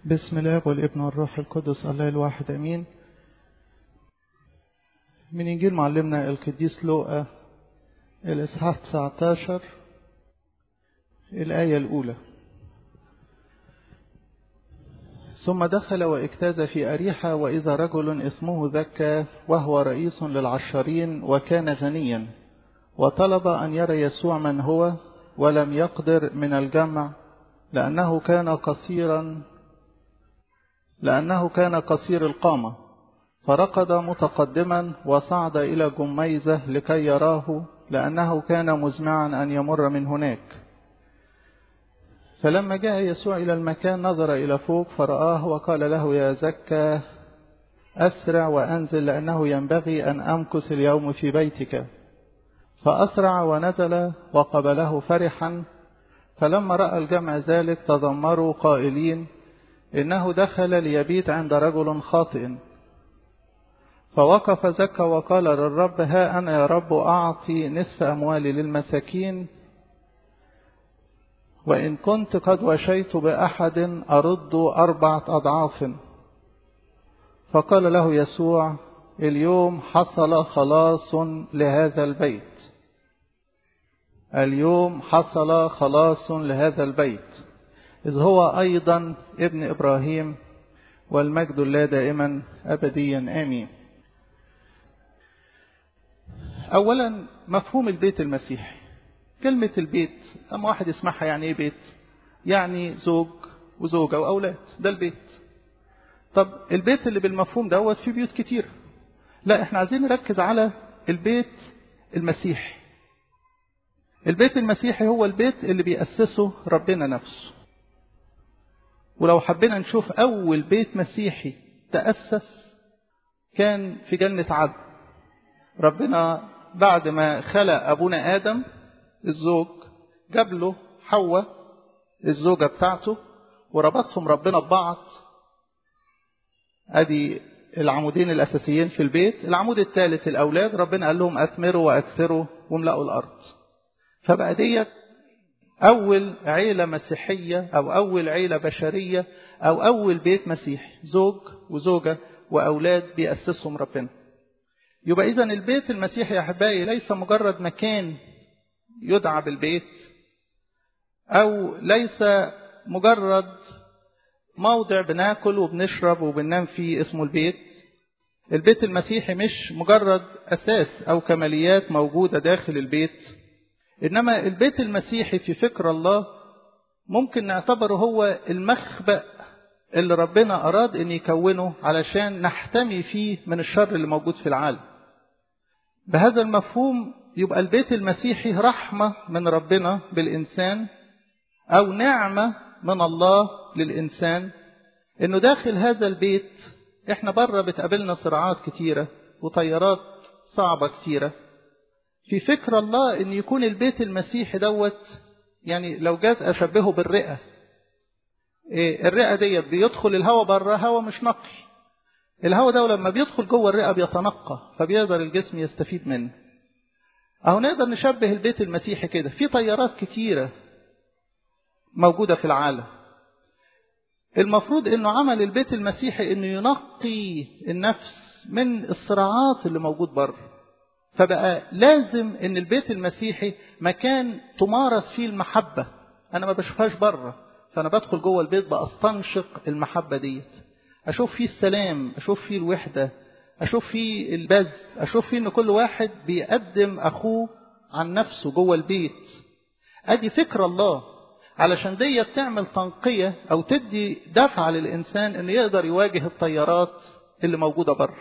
بسم الله والابن والروح القدس الله الواحد امين من انجيل معلمنا القديس لوقا الاصحاح 19 الايه الاولى ثم دخل واجتاز في أريحة وإذا رجل اسمه ذكى وهو رئيس للعشرين وكان غنيا وطلب أن يرى يسوع من هو ولم يقدر من الجمع لأنه كان قصيرا لأنه كان قصير القامة فرقد متقدما وصعد إلى جميزة لكي يراه لأنه كان مزمعا أن يمر من هناك فلما جاء يسوع إلى المكان نظر إلى فوق فرآه وقال له يا زكى أسرع وأنزل لأنه ينبغي أن أمكث اليوم في بيتك فأسرع ونزل وقبله فرحا فلما رأى الجمع ذلك تذمروا قائلين إنه دخل ليبيت عند رجل خاطئ فوقف زكى وقال للرب ها أنا يا رب أعطي نصف أموالي للمساكين وإن كنت قد وشيت بأحد أرد أربعة أضعاف فقال له يسوع اليوم حصل خلاص لهذا البيت اليوم حصل خلاص لهذا البيت إذ هو أيضا ابن إبراهيم والمجد الله دائما أبديا آمين أولا مفهوم البيت المسيحي كلمة البيت أما واحد يسمعها يعني إيه بيت يعني زوج وزوجة وأولاد ده البيت طب البيت اللي بالمفهوم دوت في بيوت كتير لا احنا عايزين نركز على البيت المسيحي البيت المسيحي هو البيت اللي بيأسسه ربنا نفسه ولو حبينا نشوف أول بيت مسيحي تأسس كان في جنة عدن ربنا بعد ما خلق أبونا آدم الزوج جاب له حواء الزوجة بتاعته وربطهم ربنا ببعض ادي العمودين الاساسيين في البيت العمود الثالث الاولاد ربنا قال لهم اثمروا واكثروا واملأوا الارض فبقى ديت اول عيله مسيحيه او اول عيله بشريه او اول بيت مسيحي زوج وزوجه واولاد بيأسسهم ربنا يبقى اذا البيت المسيحي يا احبائي ليس مجرد مكان يدعى بالبيت او ليس مجرد موضع بناكل وبنشرب وبننام فيه اسمه البيت البيت المسيحي مش مجرد اساس او كماليات موجوده داخل البيت انما البيت المسيحي في فكر الله ممكن نعتبره هو المخبأ اللي ربنا اراد ان يكونه علشان نحتمي فيه من الشر اللي موجود في العالم بهذا المفهوم يبقى البيت المسيحي رحمه من ربنا بالانسان او نعمه من الله للإنسان إنه داخل هذا البيت إحنا بره بتقابلنا صراعات كتيرة وطيارات صعبة كتيرة في فكر الله إن يكون البيت المسيحي دوت يعني لو جاز أشبهه بالرئة إيه الرئة ديت بيدخل الهواء بره هواء مش نقي الهواء ده لما بيدخل جوه الرئة بيتنقى فبيقدر الجسم يستفيد منه أهو نقدر نشبه البيت المسيحي كده في طيارات كتيرة موجودة في العالم المفروض انه عمل البيت المسيحي انه ينقي النفس من الصراعات اللي موجود بره فبقى لازم ان البيت المسيحي مكان تمارس فيه المحبة انا ما بشوفهاش بره فانا بدخل جوه البيت بستنشق المحبة ديت اشوف فيه السلام اشوف فيه الوحدة اشوف فيه البذل اشوف فيه ان كل واحد بيقدم اخوه عن نفسه جوه البيت ادي فكر الله علشان دي تعمل تنقية أو تدي دفعة للإنسان إنه يقدر يواجه الطيارات اللي موجودة بره.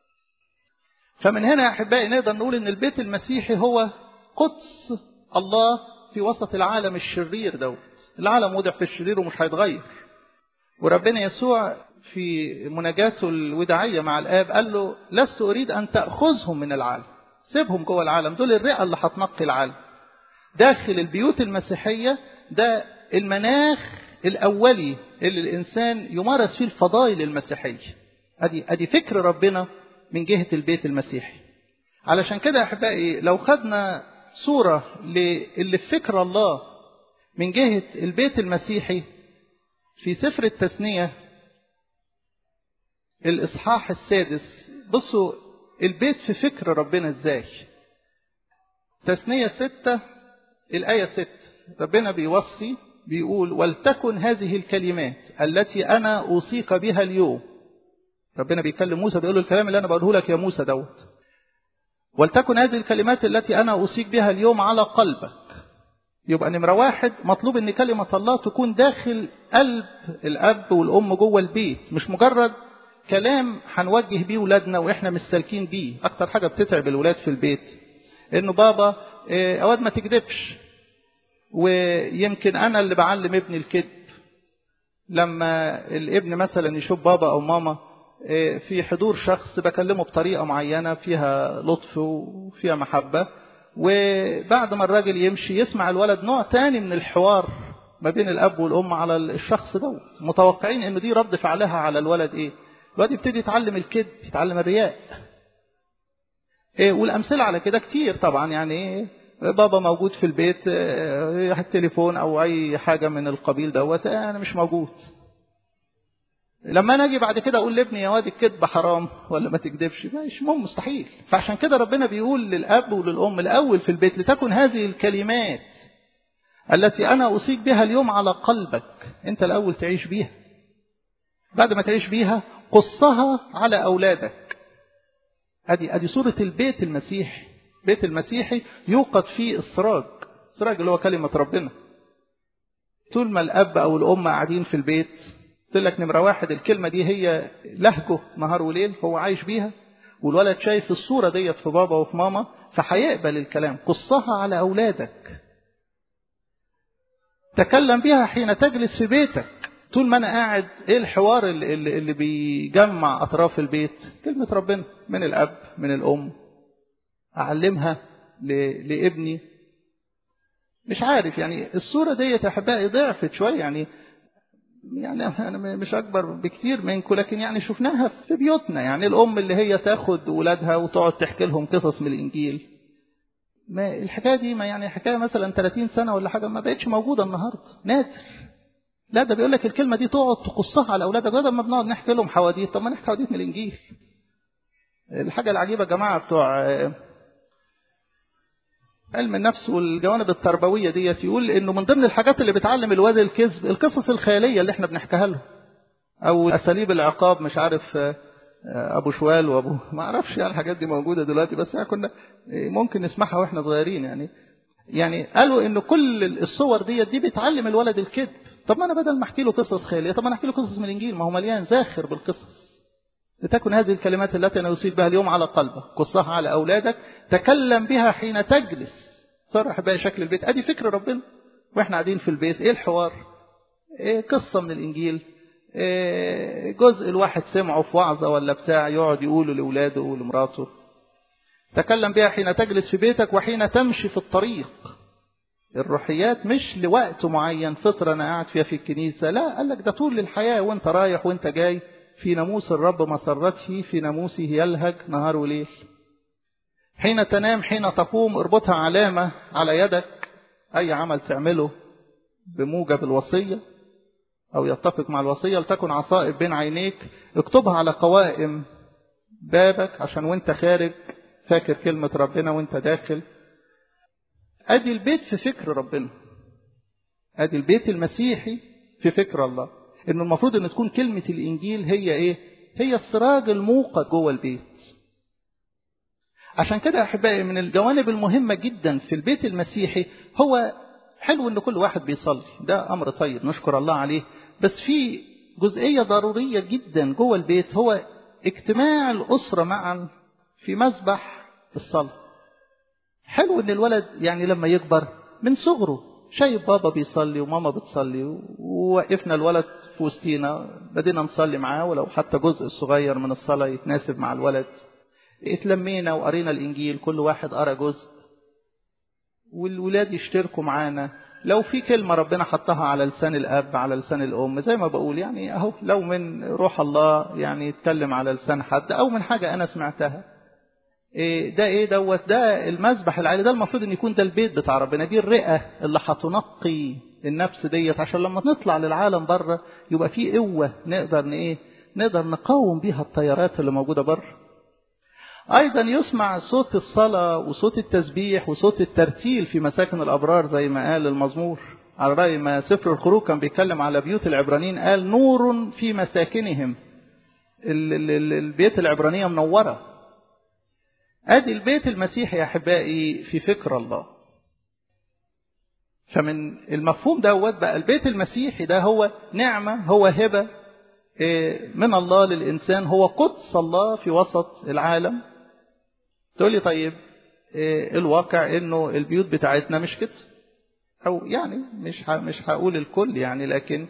فمن هنا يا أحبائي نقدر نقول إن البيت المسيحي هو قدس الله في وسط العالم الشرير دوت. العالم وضع في الشرير ومش هيتغير. وربنا يسوع في مناجاته الوداعية مع الآب قال له لست أريد أن تأخذهم من العالم. سيبهم جوه العالم دول الرئة اللي هتنقي العالم. داخل البيوت المسيحية ده المناخ الأولي اللي الإنسان يمارس فيه الفضائل المسيحية أدي, أدي فكر ربنا من جهة البيت المسيحي علشان كده أحبائي لو خدنا صورة اللي في فكر الله من جهة البيت المسيحي في سفر التثنية الإصحاح السادس بصوا البيت في فكر ربنا ازاي تثنية ستة الآية ستة ربنا بيوصي بيقول ولتكن هذه الكلمات التي أنا أوصيك بها اليوم ربنا بيكلم موسى بيقول له الكلام اللي أنا بقوله لك يا موسى دوت ولتكن هذه الكلمات التي أنا أوصيك بها اليوم على قلبك يبقى نمرة واحد مطلوب أن كلمة الله تكون داخل قلب الأب والأم جوه البيت مش مجرد كلام هنوجه بيه ولادنا وإحنا مش سالكين بيه أكتر حاجة بتتعب الولاد في البيت إنه بابا أواد ما تكذبش ويمكن أنا اللي بعلم ابني الكذب لما الابن مثلا يشوف بابا أو ماما في حضور شخص بكلمه بطريقة معينة فيها لطف وفيها محبة وبعد ما الراجل يمشي يسمع الولد نوع تاني من الحوار ما بين الأب والأم على الشخص دوت متوقعين إن دي رد فعلها على الولد إيه الولد يبتدي يتعلم الكذب يتعلم الرياء إيه والأمثلة على كده كتير طبعا يعني إيه بابا موجود في البيت التليفون أو أي حاجة من القبيل دوت أنا مش موجود لما انا اجي بعد كده اقول لابني يا واد الكذب حرام ولا ما تكذبش مش مهم مستحيل فعشان كده ربنا بيقول للاب وللام الاول في البيت لتكن هذه الكلمات التي انا اوصيك بها اليوم على قلبك انت الاول تعيش بيها بعد ما تعيش بيها قصها على اولادك ادي ادي صوره البيت المسيحي بيت المسيحي يوقد فيه السراج السراج اللي هو كلمه ربنا طول ما الاب او الام قاعدين في البيت قلت لك نمرة واحد الكلمة دي هي لهجه نهار وليل هو عايش بيها والولد شايف الصورة ديت في بابا وفي ماما فهيقبل الكلام قصها على أولادك تكلم بها حين تجلس في بيتك طول ما أنا قاعد إيه الحوار اللي, اللي, اللي بيجمع أطراف البيت كلمة ربنا من الأب من الأم أعلمها لابني مش عارف يعني الصورة ديت يا أحبائي ضعفت شوية يعني يعني أنا مش أكبر بكتير منكم لكن يعني شفناها في بيوتنا يعني الأم اللي هي تاخد ولادها وتقعد تحكي لهم قصص من الإنجيل ما الحكاية دي ما يعني حكاية مثلا 30 سنة ولا حاجة ما بقتش موجودة النهاردة نادر لا ده بيقول لك الكلمة دي تقعد تقصها على أولادك بدل ما بنقعد نحكي لهم حواديت طب ما نحكي حواديت من الإنجيل الحاجة العجيبة يا جماعة بتوع علم النفس والجوانب التربويه ديت يقول انه من ضمن الحاجات اللي بتعلم الواد الكذب القصص الخياليه اللي احنا بنحكيها له او اساليب العقاب مش عارف ابو شوال وابو ما اعرفش يعني الحاجات دي موجوده دلوقتي بس يعني كنا ممكن نسمعها واحنا صغيرين يعني يعني قالوا ان كل الصور ديت دي بتعلم الولد الكذب طب ما انا بدل ما احكي له قصص خياليه طب ما انا احكي له قصص من الانجيل ما هو مليان زاخر بالقصص لتكن هذه الكلمات التي أنا أصيب بها اليوم على قلبك قصها على أولادك تكلم بها حين تجلس صرح بقى شكل البيت أدي فكر ربنا وإحنا قاعدين في البيت إيه الحوار إيه قصة من الإنجيل إيه جزء الواحد سمعه في وعظة ولا بتاع يقعد يقوله لأولاده ولمراته تكلم بها حين تجلس في بيتك وحين تمشي في الطريق الروحيات مش لوقت معين فترة أنا قاعد فيها في الكنيسة لا قال لك ده طول الحياة وانت رايح وانت جاي في ناموس الرب مسرته في ناموسه يلهج نهار وليل حين تنام حين تقوم اربطها علامة على يدك أي عمل تعمله بموجب الوصية أو يتفق مع الوصية لتكن عصائب بين عينيك اكتبها على قوائم بابك عشان وانت خارج فاكر كلمة ربنا وانت داخل أدي البيت في فكر ربنا أدي البيت المسيحي في فكر الله إنه المفروض إن تكون كلمة الإنجيل هي إيه؟ هي السراج الموقد جوه البيت. عشان كده أحبائي من الجوانب المهمة جدا في البيت المسيحي هو حلو إن كل واحد بيصلي، ده أمر طيب نشكر الله عليه، بس في جزئية ضرورية جدا جوه البيت هو اجتماع الأسرة معا في مسبح الصلاة. حلو إن الولد يعني لما يكبر من صغره شايف بابا بيصلي وماما بتصلي ووقفنا الولد في وسطينا بدينا نصلي معاه ولو حتى جزء صغير من الصلاة يتناسب مع الولد اتلمينا وقرينا الإنجيل كل واحد قرأ جزء والولاد يشتركوا معانا لو في كلمة ربنا حطها على لسان الأب على لسان الأم زي ما بقول يعني أهو لو من روح الله يعني يتكلم على لسان حد أو من حاجة أنا سمعتها إيه ده ايه دوت ده المذبح العالي ده المفروض ان يكون ده البيت بتاع ربنا دي الرئه اللي هتنقي النفس ديت عشان لما نطلع للعالم بره يبقى في قوه نقدر ايه نقدر نقاوم بيها التيارات اللي موجودة بره أيضا يسمع صوت الصلاة وصوت التسبيح وصوت الترتيل في مساكن الأبرار زي ما قال المزمور على رأي ما سفر الخروج كان بيتكلم على بيوت العبرانيين قال نور في مساكنهم البيت العبرانية منورة ادي البيت المسيحي يا احبائي في فكر الله فمن المفهوم دوت بقى البيت المسيحي ده هو نعمه هو هبه من الله للانسان هو قدس الله في وسط العالم تقول لي طيب الواقع انه البيوت بتاعتنا مش كده او يعني مش مش هقول الكل يعني لكن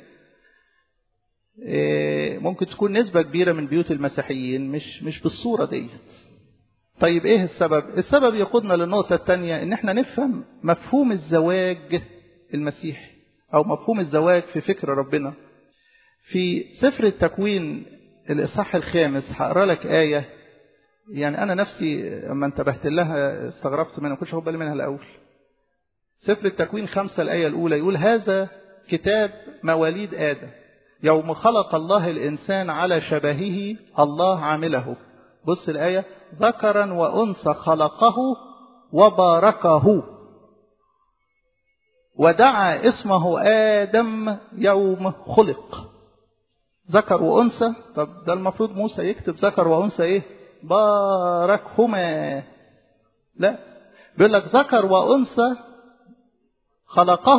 ممكن تكون نسبه كبيره من بيوت المسيحيين مش مش بالصوره ديت طيب ايه السبب السبب يقودنا للنقطة الثانية ان احنا نفهم مفهوم الزواج المسيحي او مفهوم الزواج في فكر ربنا في سفر التكوين الاصحاح الخامس هقرا لك آية يعني انا نفسي لما انتبهت لها استغربت منها ما كنتش بالي منها الاول سفر التكوين خمسة الآية الأولى يقول هذا كتاب مواليد آدم يوم خلق الله الإنسان على شبهه الله عامله بص الآية ذكرا وأنثى خلقه وباركه ودعا اسمه آدم يوم خلق ذكر وأنثى طب ده المفروض موسى يكتب ذكر وأنثى إيه باركهما لا بيقول لك ذكر وأنثى خلقه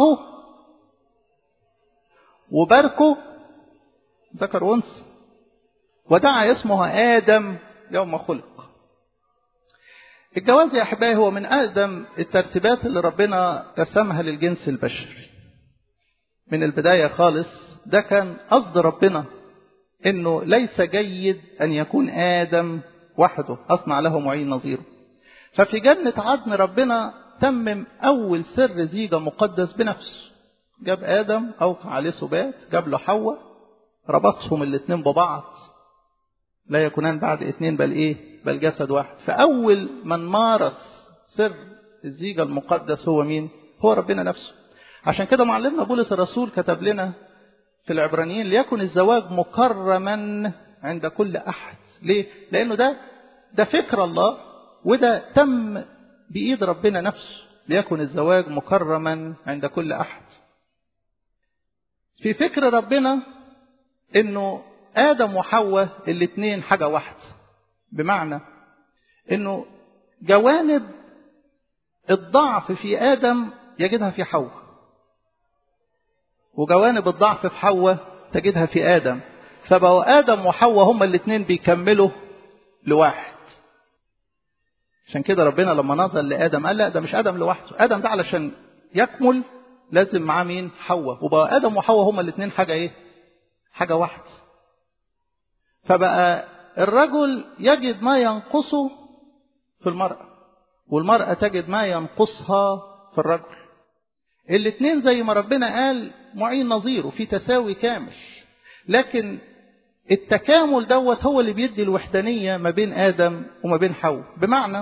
وباركه ذكر وأنثى ودعا اسمه آدم يوم خلق الجواز يا احبائي هو من اقدم الترتيبات اللي ربنا رسمها للجنس البشري من البدايه خالص ده كان قصد ربنا انه ليس جيد ان يكون ادم وحده اصنع له معين نظيره ففي جنه عدن ربنا تمم اول سر زيجه مقدس بنفسه جاب ادم اوقع عليه سبات جاب له حواء ربطهم الاثنين ببعض لا يكونان بعد اثنين بل ايه بل جسد واحد فاول من مارس سر الزيجه المقدس هو مين هو ربنا نفسه عشان كده معلمنا بولس الرسول كتب لنا في العبرانيين ليكن الزواج مكرما عند كل احد ليه لانه ده ده فكر الله وده تم بايد ربنا نفسه ليكن الزواج مكرما عند كل احد في فكر ربنا انه آدم وحواء الاثنين حاجة واحدة بمعنى إنه جوانب الضعف في آدم يجدها في حواء وجوانب الضعف في حواء تجدها في آدم فبقوا آدم وحواء هما الاثنين بيكملوا لواحد عشان كده ربنا لما نظر لآدم قال لا ده مش آدم لوحده آدم ده علشان يكمل لازم معاه مين حواء وبقى آدم وحواء هما الاثنين حاجة إيه حاجة واحدة فبقى الرجل يجد ما ينقصه في المرأة والمرأة تجد ما ينقصها في الرجل الاثنين زي ما ربنا قال معين نظيره في تساوي كامل لكن التكامل دوت هو اللي بيدي الوحدانية ما بين آدم وما بين حواء بمعنى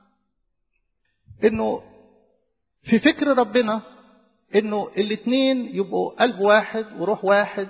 انه في فكر ربنا انه الاثنين يبقوا قلب واحد وروح واحد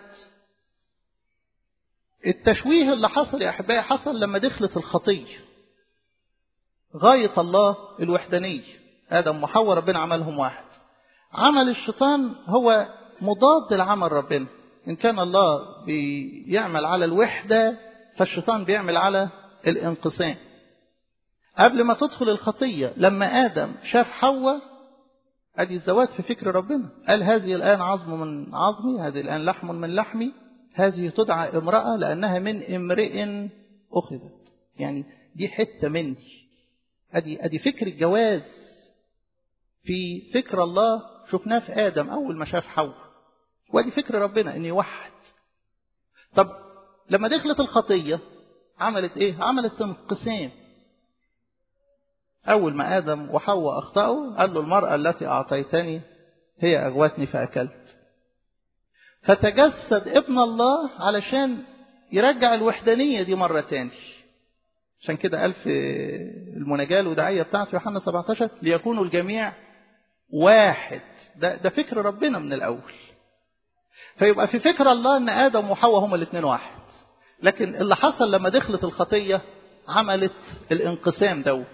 التشويه اللي حصل يا احبائي حصل لما دخلت الخطيه غايه الله الوحدانيه ادم وحواء ربنا عملهم واحد عمل الشيطان هو مضاد لعمل ربنا ان كان الله بيعمل على الوحده فالشيطان بيعمل على الانقسام قبل ما تدخل الخطيه لما ادم شاف حواء ادي الزواج في فكر ربنا قال هذه الان عظم من عظمي هذه الان لحم من لحمي هذه تدعى امرأة لأنها من امرئ أخذت يعني دي حتة مني أدي, أدي فكر الجواز في فكر الله شفناه في آدم أول ما شاف حواء وأدي فكر ربنا إن يوحد طب لما دخلت الخطية عملت إيه؟ عملت انقسام أول ما آدم وحواء أخطأوا قال له المرأة التي أعطيتني هي أغوتني فأكلت فتجسد ابن الله علشان يرجع الوحدانية دي مرة تاني عشان كده قال في المناجاة الوداعية بتاعت يوحنا 17 ليكونوا الجميع واحد ده, ده فكر ربنا من الأول فيبقى في فكر الله أن آدم وحواء هما الاثنين واحد لكن اللي حصل لما دخلت الخطية عملت الانقسام دوت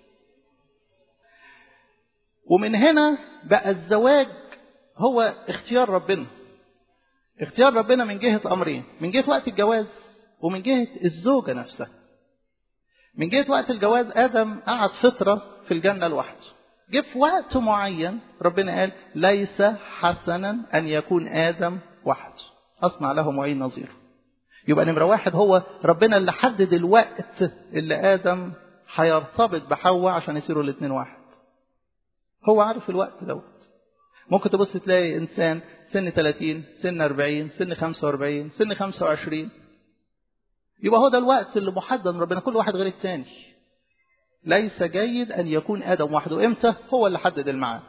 ومن هنا بقى الزواج هو اختيار ربنا اختيار ربنا من جهة أمرين من جهة وقت الجواز ومن جهة الزوجة نفسها من جهة وقت الجواز آدم قعد فترة في الجنة لوحده جه في وقت معين ربنا قال ليس حسنا أن يكون آدم وحده أصنع له معين نظير يبقى نمرة واحد هو ربنا اللي حدد الوقت اللي آدم هيرتبط بحواء عشان يصيروا الاثنين واحد هو عارف الوقت دوت ممكن تبص تلاقي إنسان سن 30 سن 40 سن 45 سن 25 يبقى هو ده الوقت اللي محدد من ربنا كل واحد غير الثاني ليس جيد أن يكون آدم وحده إمتى هو اللي حدد الميعاد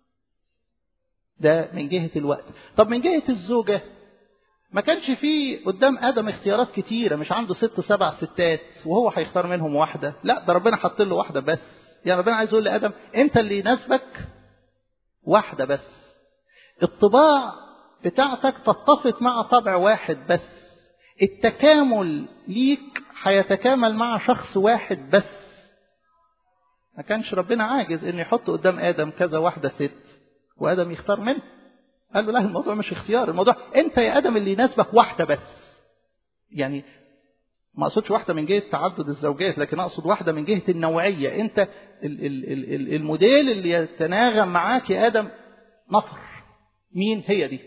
ده من جهة الوقت طب من جهة الزوجة ما كانش فيه قدام آدم اختيارات كتيرة مش عنده ست سبع ستات وهو هيختار منهم واحدة لا ده ربنا حط له واحدة بس يعني ربنا عايز يقول لآدم أنت اللي يناسبك واحدة بس الطباع بتاعتك تتفق مع طبع واحد بس التكامل ليك هيتكامل مع شخص واحد بس ما كانش ربنا عاجز ان يحط قدام ادم كذا واحده ست وادم يختار منه قال له لا الموضوع مش اختيار الموضوع انت يا ادم اللي يناسبك واحده بس يعني ما اقصدش واحده من جهه تعدد الزوجات لكن اقصد واحده من جهه النوعيه انت ال ال ال الموديل اللي يتناغم معاك يا ادم نفر مين هي دي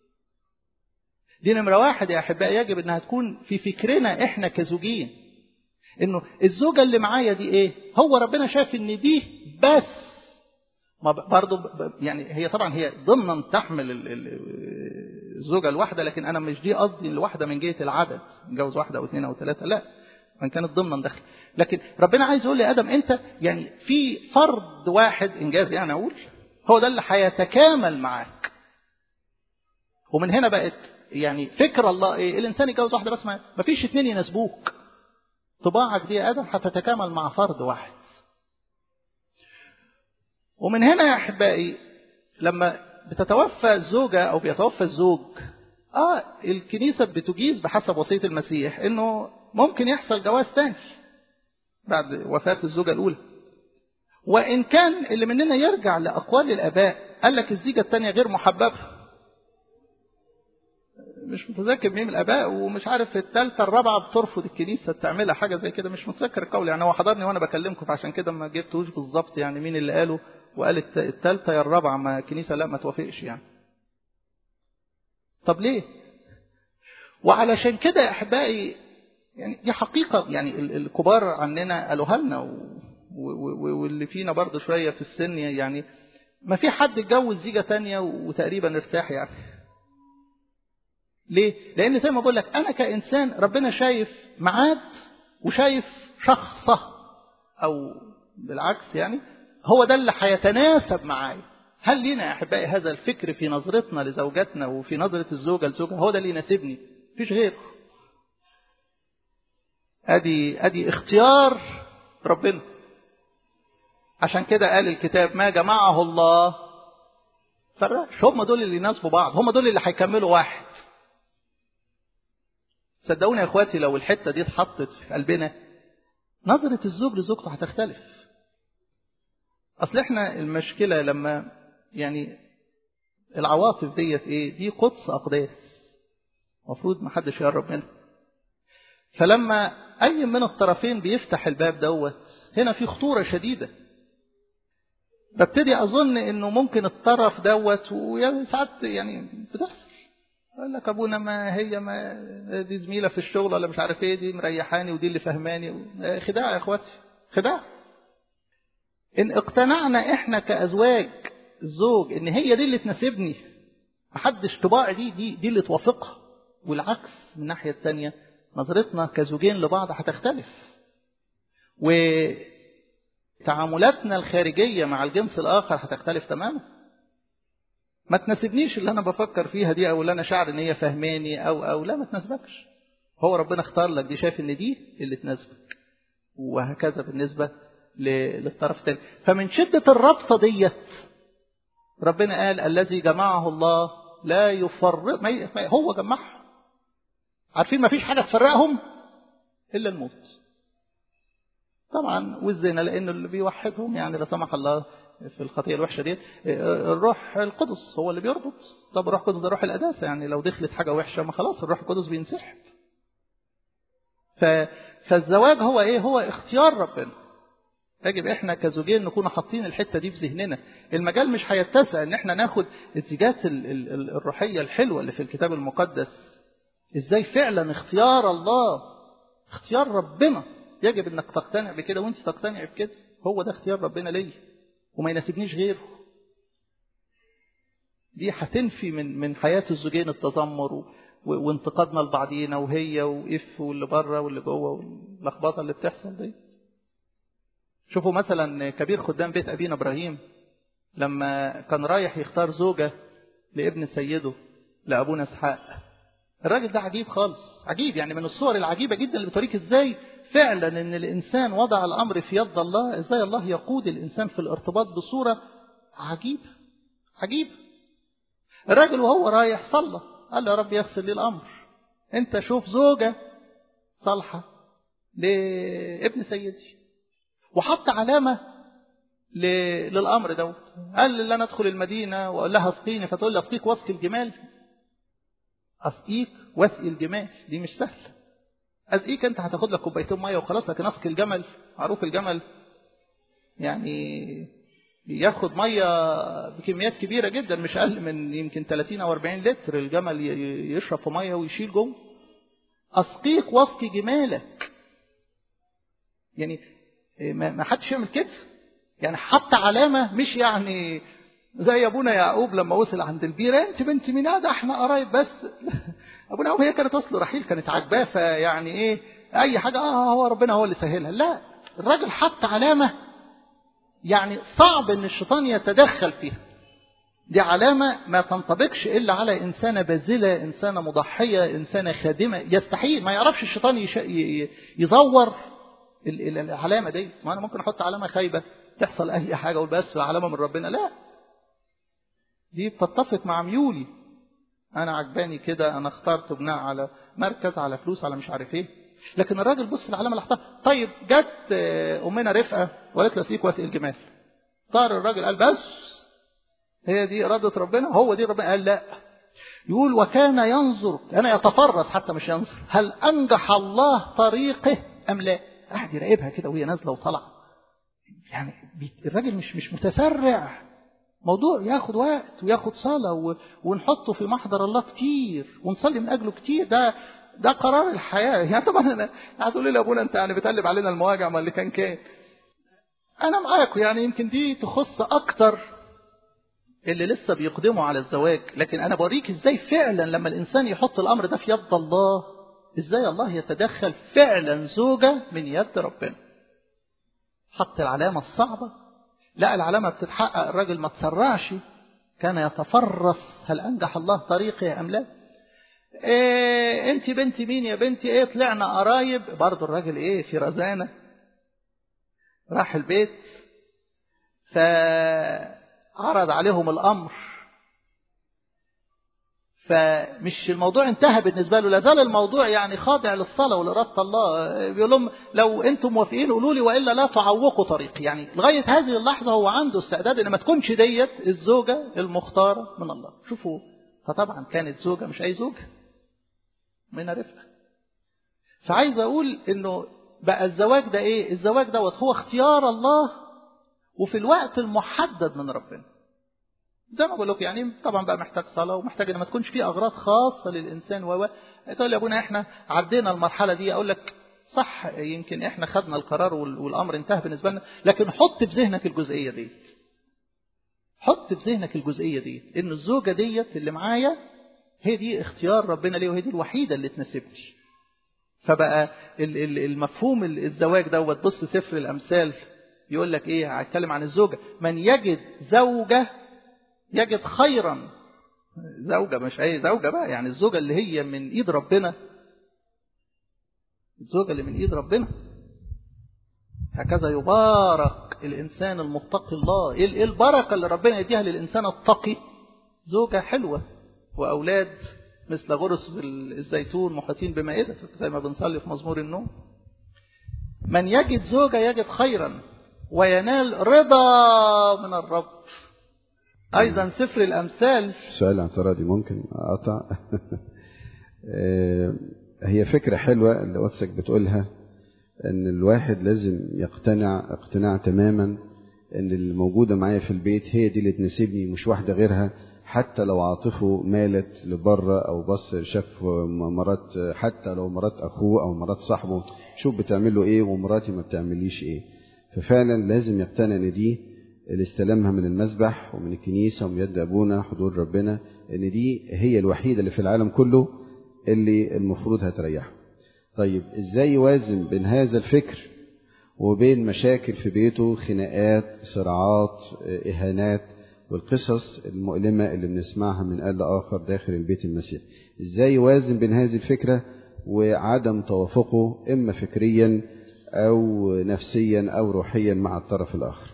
دي نمره واحد يا احبائي يجب انها تكون في فكرنا احنا كزوجين انه الزوجه اللي معايا دي ايه هو ربنا شاف ان دي بس ما برضه يعني هي طبعا هي ضمنا تحمل الزوجه الواحده لكن انا مش دي قصدي الواحده من جهه العدد نتجوز واحده او اثنين او ثلاثه لا من كانت ضمنا داخل لكن ربنا عايز يقول لي ادم انت يعني في فرد واحد انجاز يعني اقول هو ده اللي هيتكامل معاك ومن هنا بقت يعني فكر الله ايه الانسان يتجوز واحده بس ما فيش اثنين يناسبوك طباعك دي يا ادم هتتكامل مع فرد واحد ومن هنا يا احبائي لما بتتوفى الزوجه او بيتوفى الزوج اه الكنيسه بتجيز بحسب وصيه المسيح انه ممكن يحصل جواز تاني بعد وفاه الزوجه الاولى وان كان اللي مننا يرجع لاقوال الاباء قال لك الزيجه الثانيه غير محببه مش متذكر مين من الاباء ومش عارف الثالثه الرابعه بترفض الكنيسه تعملها حاجه زي كده مش متذكر القول يعني هو حضرني وانا بكلمكم فعشان كده ما جبتوش بالظبط يعني مين اللي قاله وقال الثالثه يا الرابعه ما الكنيسه لا ما توافقش يعني طب ليه وعلشان كده يا احبائي يعني دي حقيقه يعني الكبار عننا قالوها لنا واللي فينا برضه شويه في السن يعني ما في حد اتجوز زيجه تانية وتقريبا ارتاح يعني ليه؟ لأن زي ما بقول لك أنا كإنسان ربنا شايف ميعاد وشايف شخصة أو بالعكس يعني هو ده اللي هيتناسب معايا. هل لينا يا أحبائي هذا الفكر في نظرتنا لزوجاتنا وفي نظرة الزوجة لزوجها هو ده اللي يناسبني؟ مفيش غيره. أدي أدي اختيار ربنا. عشان كده قال الكتاب ما جمعه الله فرقش هم دول اللي يناسبوا بعض هم دول اللي هيكملوا واحد صدقوني يا اخواتي لو الحته دي اتحطت في قلبنا نظره الزوج لزوجته هتختلف اصل احنا المشكله لما يعني العواطف ديت ايه دي قدس اقداس المفروض ما حدش يقرب منها فلما اي من الطرفين بيفتح الباب دوت هنا في خطوره شديده ببتدي اظن انه ممكن الطرف دوت ويعني ساعات يعني بتحصل يقول لك ابونا ما هي ما دي زميله في الشغل ولا مش عارف ايه دي مريحاني ودي اللي فهماني خداع يا اخواتي خداع ان اقتنعنا احنا كازواج الزوج ان هي دي اللي تناسبني محدش طباعي دي دي دي اللي توافقها والعكس من الناحيه الثانيه نظرتنا كزوجين لبعض هتختلف وتعاملاتنا الخارجيه مع الجنس الاخر هتختلف تماما ما تناسبنيش اللي انا بفكر فيها دي او اللي انا شاعر ان هي فهماني او او لا ما تناسبكش هو ربنا اختار لك دي شايف ان دي اللي تناسبك وهكذا بالنسبه للطرف الثاني فمن شده الرابطه ديت ربنا قال الذي جمعه الله لا يفرق ما هو جمعها عارفين ما فيش حاجة تفرقهم إلا الموت طبعا والزنا لأنه اللي بيوحدهم يعني لا سمح الله في الخطية الوحشة دي الروح القدس هو اللي بيربط طب الروح القدس ده روح القداسة يعني لو دخلت حاجة وحشة ما خلاص الروح القدس بينسحب ف... فالزواج هو ايه هو اختيار ربنا يجب احنا كزوجين نكون حاطين الحته دي في ذهننا المجال مش هيتسع ان احنا ناخد الزيجات ال... ال... الروحيه الحلوه اللي في الكتاب المقدس ازاي فعلا اختيار الله اختيار ربنا يجب انك تقتنع بكده وانت تقتنع بكده هو ده اختيار ربنا ليا وما يناسبنيش غيره دي هتنفي من من حياه الزوجين التذمر و... وانتقادنا لبعضينا وهي واف واللي بره واللي جوه واللخبطه اللي بتحصل دي شوفوا مثلا كبير خدام بيت ابينا ابراهيم لما كان رايح يختار زوجه لابن سيده لابونا اسحاق الراجل ده عجيب خالص عجيب يعني من الصور العجيبه جدا اللي بتوريك ازاي فعلا ان الانسان وضع الامر في يد الله ازاي الله يقود الانسان في الارتباط بصوره عجيبه عجيبه الراجل وهو رايح صلى قال له يا رب يسر لي الامر انت شوف زوجه صالحه لابن سيدي وحط علامه ل... للامر دوت قال لي انا ادخل المدينه واقول لها اسقيني فتقول لي اسقيك واسقي الجمال اسقيك واسقي الجمال دي مش سهله اسقيك انت هتاخد لك كوبايتين ميه وخلاص لكن اسقي الجمل معروف الجمل يعني ياخد ميه بكميات كبيره جدا مش اقل من يمكن 30 او 40 لتر الجمل يشرب في ميه ويشيل جوه اسقيك واسقي جمالك يعني ما حدش يعمل كده يعني حتى علامه مش يعني زي ابونا يعقوب لما وصل عند البيره انت بنت مين ده احنا قرايب بس ابونا يعقوب هي كانت اصله رحيل كانت عاجباه فيعني ايه اي حاجه اه هو ربنا هو اللي سهلها لا الراجل حط علامه يعني صعب ان الشيطان يتدخل فيها دي علامة ما تنطبقش إلا على إنسانة باذلة إنسانة مضحية إنسانة خادمة يستحيل ما يعرفش الشيطان يش... يزور العلامة دي ما أنا ممكن أحط علامة خايبة تحصل أي حاجة أقول بس علامة من ربنا لا دي بتتفق مع ميولي أنا عجباني كده أنا اخترت بناء على مركز على فلوس على مش عارف إيه لكن الراجل بص العلامه اللي حطها طيب جت امنا رفقه وقالت له سيك واسق الجمال صار الراجل قال بس هي دي اراده ربنا هو دي ربنا قال لا يقول وكان ينظر انا يتفرس حتى مش ينظر هل انجح الله طريقه ام لا قاعد يراقبها كده وهي نازله وطالعه يعني الراجل مش مش متسرع موضوع ياخد وقت وياخد صلاه ونحطه في محضر الله كتير ونصلي من اجله كتير ده ده قرار الحياة يعني طبعا أنا هتقول لي أبونا أنت يعني بتقلب علينا المواجع ما اللي كان كان أنا معاكم يعني يمكن دي تخص أكتر اللي لسه بيقدموا على الزواج لكن أنا بوريك إزاي فعلا لما الإنسان يحط الأمر ده في يد الله إزاي الله يتدخل فعلا زوجة من يد ربنا حط العلامة الصعبة لا العلامة بتتحقق الراجل ما تسرعش كان يتفرس هل أنجح الله طريقي أم لا إيه انت بنت مين يا بنتي ايه طلعنا قرايب برضه الراجل ايه في رزانه راح البيت فعرض عليهم الامر فمش الموضوع انتهى بالنسبه له لازال الموضوع يعني خاضع للصلاه ولاراده الله بيقول لهم لو انتم موافقين قولوا لي والا لا تعوقوا طريقي يعني لغايه هذه اللحظه هو عنده استعداد ان ما تكونش ديت الزوجه المختاره من الله شوفوا فطبعا كانت زوجه مش اي زوجه من رفقه فعايز اقول انه بقى الزواج ده ايه الزواج دوت هو اختيار الله وفي الوقت المحدد من ربنا زي ما بقول لكم يعني طبعا بقى محتاج صلاه ومحتاج ان ما تكونش في اغراض خاصه للانسان و تقول لي يا ابونا احنا عدينا المرحله دي اقول لك صح يمكن احنا خدنا القرار والامر انتهى بالنسبه لنا لكن حط في ذهنك الجزئيه ديت حط في ذهنك الجزئيه ديت ان الزوجه ديت اللي معايا هي دي اختيار ربنا ليه وهي دي الوحيده اللي تناسبني فبقى المفهوم الزواج دوت بص سفر الامثال يقول لك ايه هتكلم عن الزوجه من يجد زوجه يجد خيرا زوجه مش اي زوجه بقى يعني الزوجه اللي هي من ايد ربنا الزوجه اللي من ايد ربنا هكذا يبارك الانسان المتقي الله ايه البركه اللي ربنا يديها للانسان التقي زوجه حلوه واولاد مثل غرس الزيتون محيطين بمائدة زي ما بنصلي في مزمور النوم من يجد زوجة يجد خيرا وينال رضا من الرب أيضا سفر الأمثال سؤال اعتراضي ممكن أقطع هي فكرة حلوة اللي واتسك بتقولها ان الواحد لازم يقتنع اقتناع تماما ان اللي موجودة معايا في البيت هي دي اللي تناسبني مش واحدة غيرها حتى لو عاطفه مالت لبره او بص شاف مرات حتى لو مرات اخوه او مرات صاحبه شوف بتعمل له ايه ومراتي ما بتعمليش ايه ففعلا لازم يقتنع ان دي اللي استلمها من المسبح ومن الكنيسة ومن يد ابونا حضور ربنا ان دي هي الوحيدة اللي في العالم كله اللي المفروض هتريحه طيب ازاي يوازن بين هذا الفكر وبين مشاكل في بيته خناقات صراعات اهانات والقصص المؤلمة اللي بنسمعها من آل آخر داخل البيت المسيحي ازاي يوازن بين هذه الفكرة وعدم توافقه إما فكريا أو نفسيا أو روحيا مع الطرف الآخر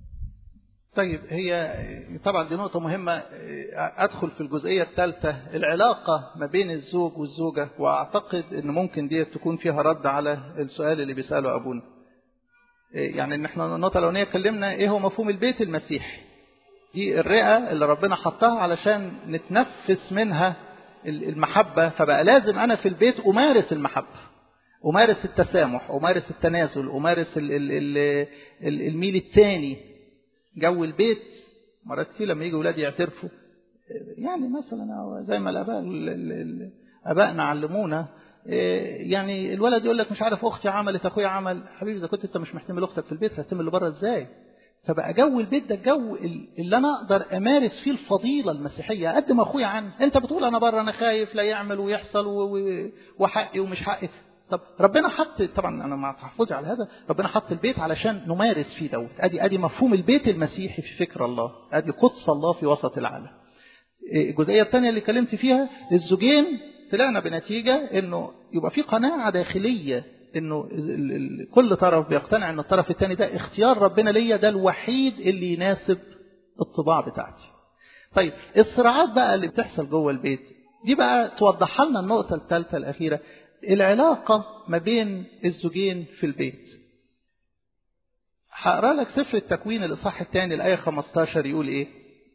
طيب هي طبعا دي نقطة مهمة أدخل في الجزئية الثالثة العلاقة ما بين الزوج والزوجة وأعتقد أن ممكن دي تكون فيها رد على السؤال اللي بيسأله أبونا يعني ان احنا النقطة الأولانية اتكلمنا ايه هو مفهوم البيت المسيحي دي الرئة اللي ربنا حطها علشان نتنفس منها المحبة فبقى لازم أنا في البيت أمارس المحبة أمارس التسامح أمارس التنازل أمارس ال ال ال ال الميل التاني جو البيت مرات كتير لما يجي ولادي يعترفوا يعني مثلا زي ما الآباء آبائنا علمونا يعني الولد يقول لك مش عارف أختي عملت أخويا عمل حبيبي إذا كنت أنت مش محتمل أختك في البيت هتحتمل اللي بره إزاي فبقى جو البيت ده الجو اللي انا اقدر امارس فيه الفضيله المسيحيه اقدم اخويا عنه انت بتقول انا بره انا خايف لا يعمل ويحصل وحقي ومش حقي طب ربنا حط طبعا انا مع تحفظي على هذا ربنا حط البيت علشان نمارس فيه دوت ادي ادي مفهوم البيت المسيحي في فكر الله ادي قدس الله في وسط العالم الجزئيه الثانيه اللي كلمت فيها الزوجين طلعنا بنتيجه انه يبقى في قناعه داخليه انه كل طرف بيقتنع ان الطرف الثاني ده اختيار ربنا ليا ده الوحيد اللي يناسب الطباع بتاعتي. طيب الصراعات بقى اللي بتحصل جوه البيت دي بقى توضح لنا النقطة الثالثة الأخيرة العلاقة ما بين الزوجين في البيت. هقرا لك سفر التكوين الإصحاح الثاني الآية 15 يقول إيه؟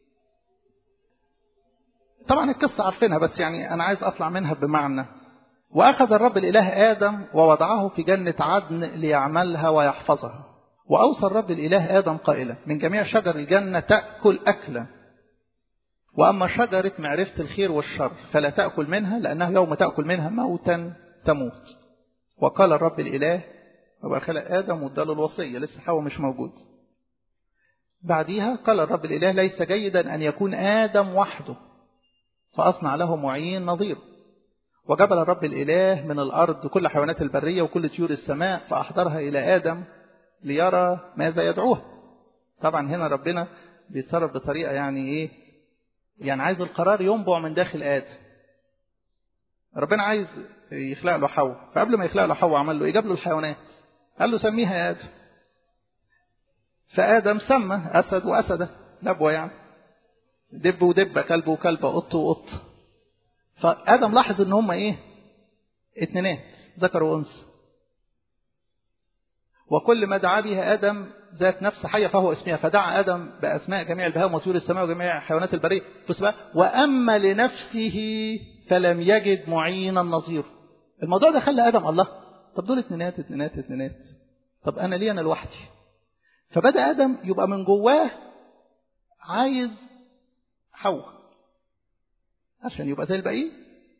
طبعا القصة عارفينها بس يعني أنا عايز أطلع منها بمعنى وأخذ الرب الإله آدم ووضعه في جنة عدن ليعملها ويحفظها وأوصى الرب الإله آدم قائلا من جميع شجر الجنة تأكل أكلا وأما شجرة معرفة الخير والشر فلا تأكل منها لأنه يوم تأكل منها موتا تموت وقال الرب الإله هو خلق آدم واداله الوصية لسه حواء مش موجود بعديها قال الرب الإله ليس جيدا أن يكون آدم وحده فأصنع له معين نظيره وجبل الرب الإله من الأرض كل حيوانات البرية وكل طيور السماء فأحضرها إلى آدم ليرى ماذا يدعوه طبعا هنا ربنا بيتصرف بطريقة يعني إيه يعني عايز القرار ينبع من داخل آدم ربنا عايز يخلق له حواء فقبل ما يخلق له حواء عمل له إيه جاب له الحيوانات قال له سميها يا آدم فآدم سمى أسد وأسدة نبوة يعني دب ودبة كلب وكلبة قط وقط فآدم لاحظ ان هم ايه اتنينات ذكر وانثى وكل ما دعا بها آدم ذات نفس حية فهو اسمها فدعا آدم بأسماء جميع البهائم وطيور السماء وجميع حيوانات البرية بص بقى وأما لنفسه فلم يجد معينا نظيره الموضوع ده خلى آدم الله طب دول اتنينات اتنينات اتنينات طب أنا ليه أنا لوحدي فبدأ آدم يبقى من جواه عايز حواء عشان يبقى زي الباقيين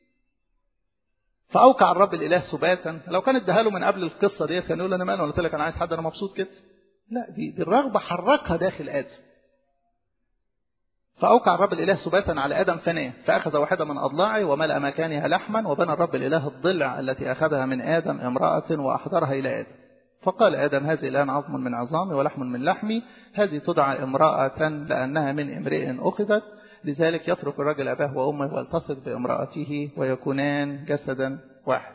فأوقع الرب الإله سباتا لو كان اداها له من قبل القصة ديت كان يقول أنا مالي قلت لك أنا عايز حد أنا مبسوط كده لا دي, دي الرغبة حركها داخل آدم فأوقع الرب الإله سباتا على آدم فناه فأخذ واحدة من أضلاعه وملأ مكانها لحما وبنى الرب الإله الضلع التي أخذها من آدم امرأة وأحضرها إلى آدم فقال آدم هذه الآن عظم من عظامي ولحم من لحمي هذه تدعى امرأة لأنها من امرئ أخذت لذلك يترك الرجل أباه وأمه ويلتصق بامرأته ويكونان جسدا واحد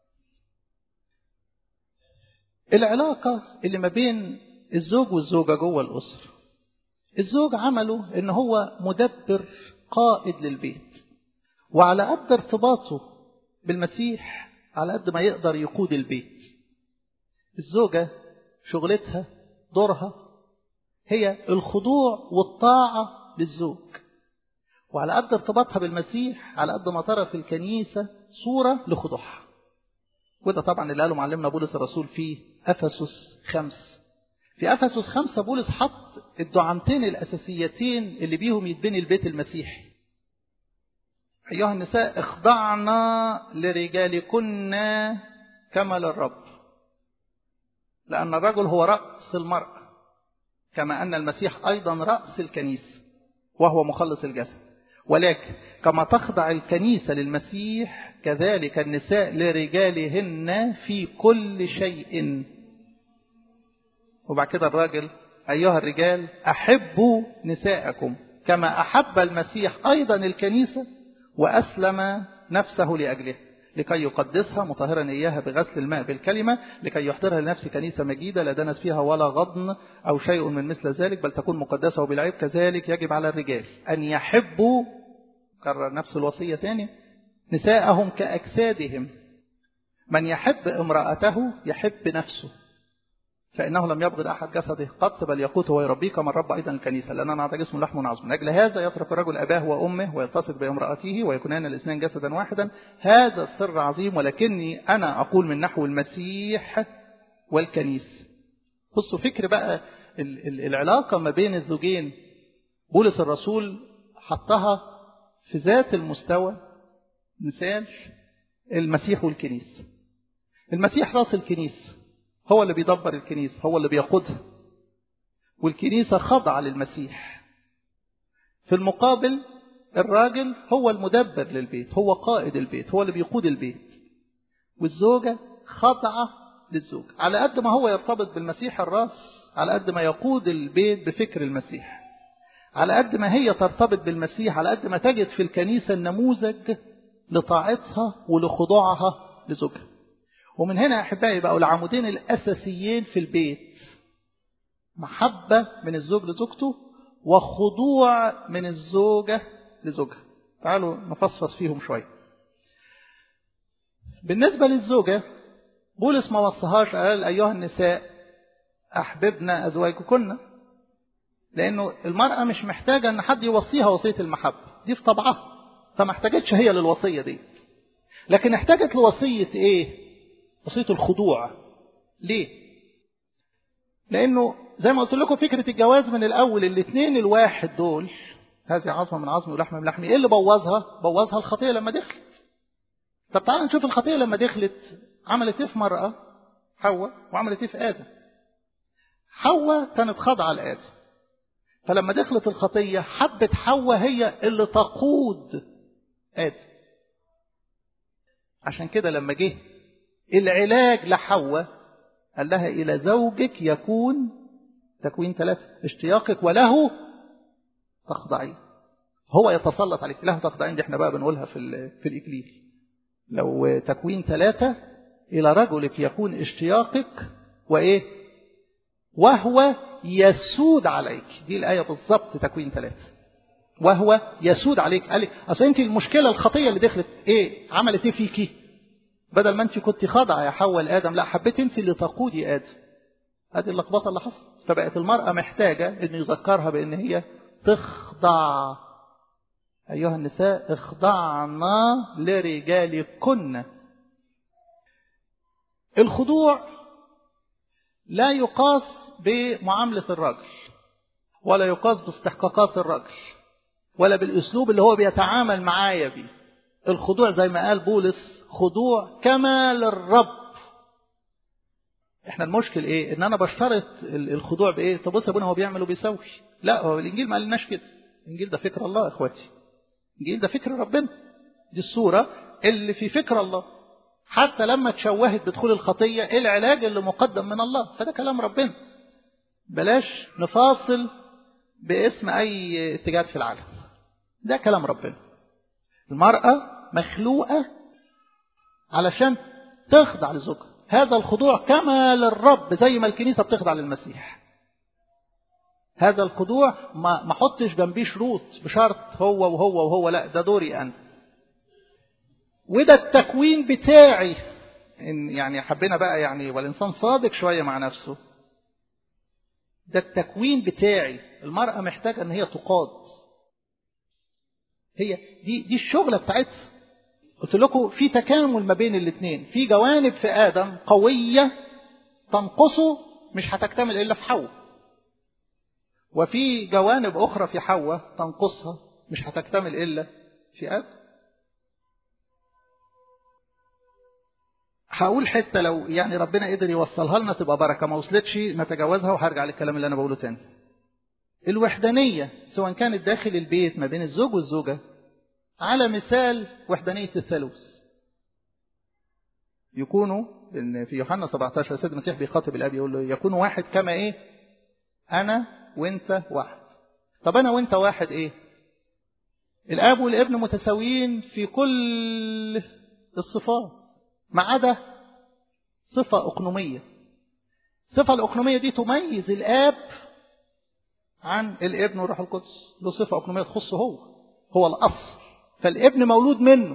العلاقة اللي ما بين الزوج والزوجة جوه الأسرة الزوج عمله إن هو مدبر قائد للبيت وعلى قد ارتباطه بالمسيح على قد ما يقدر يقود البيت الزوجة شغلتها دورها هي الخضوع والطاعة للزوج وعلى قد ارتباطها بالمسيح على قد ما ترى في الكنيسة صورة لخضوعها وده طبعا اللي قاله معلمنا بولس الرسول في أفسس خمس في أفسس خمسة بولس حط الدعامتين الأساسيتين اللي بيهم يتبني البيت المسيحي أيها النساء اخضعنا لرجالكن كما للرب لأن الرجل هو رأس المرأة كما أن المسيح أيضا رأس الكنيسة وهو مخلص الجسد ولكن كما تخضع الكنيسة للمسيح كذلك النساء لرجالهن في كل شيء وبعد كده الراجل أيها الرجال أحبوا نساءكم كما أحب المسيح أيضا الكنيسة وأسلم نفسه لأجلها لكي يقدسها مطهرا إياها بغسل الماء بالكلمة لكي يحضرها لنفس كنيسة مجيدة لا دنس فيها ولا غضن أو شيء من مثل ذلك بل تكون مقدسة وبالعيب كذلك يجب على الرجال أن يحبوا كرر نفس الوصية تاني نساءهم كأجسادهم من يحب امرأته يحب نفسه فإنه لم يبغض أحد جسده قط بل يقوته ويربيه كما رب أيضا الكنيسة لأننا نعطى جسم لحم وعظم من أجل هذا يترك الرجل أباه وأمه ويلتصق بامرأته ويكونان الاثنين جسدا واحدا هذا السر عظيم ولكني أنا أقول من نحو المسيح والكنيسة بصوا فكر بقى العلاقة ما بين الزوجين بولس الرسول حطها في ذات المستوى مثال المسيح والكنيسة المسيح راس الكنيسة هو اللي بيدبر الكنيسة هو اللي بيقودها والكنيسة خاضعة للمسيح في المقابل الراجل هو المدبر للبيت هو قائد البيت هو اللي بيقود البيت والزوجة خاضعة للزوج على قد ما هو يرتبط بالمسيح الراس على قد ما يقود البيت بفكر المسيح على قد ما هي ترتبط بالمسيح على قد ما تجد في الكنيسة النموذج لطاعتها ولخضوعها لزوجها ومن هنا يا أحبائي بقوا العمودين الأساسيين في البيت محبة من الزوج لزوجته وخضوع من الزوجة لزوجها تعالوا نفصفص فيهم شوية بالنسبة للزوجة بولس ما وصهاش قال أيها النساء أحببنا أزواجكن لأنه المرأة مش محتاجة أن حد يوصيها وصية المحبة دي في طبعها فما احتاجتش هي للوصية دي لكن احتاجت لوصية ايه وصية الخضوع ليه لأنه زي ما قلت لكم فكرة الجواز من الأول الاثنين الواحد دول هذه عظمة من عظمي ولحمة من لحمي ايه اللي بوظها بوظها الخطية لما دخلت طب تعالوا نشوف الخطية لما دخلت عملت ايه في مرأة حواء وعملت ايه في آدم حواء كانت خاضعة لآدم فلما دخلت الخطية حبت حواء هي اللي تقود آدم عشان كده لما جه العلاج لحواء قال لها إلى زوجك يكون تكوين ثلاثة اشتياقك وله تخضعين هو يتسلط عليك له تخضعين دي احنا بقى بنقولها في في الإكليل لو تكوين ثلاثة إلى رجلك يكون اشتياقك وإيه وهو يسود عليك دي الآية بالظبط تكوين ثلاثة وهو يسود عليك قال لك أصل أنت المشكلة الخطية اللي دخلت إيه عملت إيه فيكي بدل ما أنت كنت خاضعة يا حواء لآدم لا حبيت أنت اللي تقودي آدم هذه اللخبطة اللي حصلت فبقت المرأة محتاجة أن يذكرها بأن هي تخضع أيها النساء اخضعنا لرجالكن الخضوع لا يقاس بمعاملة الرجل ولا يقاس باستحقاقات الرجل ولا بالأسلوب اللي هو بيتعامل معايا بيه الخضوع زي ما قال بولس خضوع كما للرب احنا المشكل ايه ان انا بشترط الخضوع بايه طب بص يا ابونا هو بيعمل وبيسوي لا هو الانجيل ما قالناش كده الانجيل ده فكر الله يا اخواتي الانجيل ده فكر ربنا دي الصورة اللي في فكر الله حتى لما تشوهت بدخول الخطية ايه العلاج اللي مقدم من الله فده كلام ربنا بلاش نفاصل باسم اي اتجاه في العالم ده كلام ربنا المرأة مخلوقة علشان تخضع لزوجها هذا الخضوع كما للرب زي ما الكنيسة بتخضع للمسيح هذا الخضوع ما ما حطش جنبيه شروط بشرط هو وهو وهو لا ده دوري أنا وده التكوين بتاعي إن يعني حبينا بقى يعني والإنسان صادق شوية مع نفسه ده التكوين بتاعي المرأة محتاجة أن هي تقاد هي دي دي الشغلة بتاعتها قلت لكم في تكامل ما بين الاثنين في جوانب في آدم قوية تنقصه مش هتكتمل إلا في حواء وفي جوانب أخرى في حواء تنقصها مش هتكتمل إلا في آدم هقول حتة لو يعني ربنا قدر يوصلها لنا تبقى بركة ما وصلتش نتجاوزها وهرجع للكلام اللي أنا بقوله تاني الوحدانية سواء كانت داخل البيت ما بين الزوج والزوجة على مثال وحدانية الثالوث يكونوا إن في يوحنا 17 السيد المسيح بيخاطب الأب يقول له يكون واحد كما إيه أنا وأنت واحد طب أنا وأنت واحد إيه الأب والابن متساويين في كل الصفات ما عدا صفة أقنومية الصفة الأقنومية دي تميز الآب عن الابن والروح القدس له صفة أقنومية تخصه هو هو الأصل فالابن مولود منه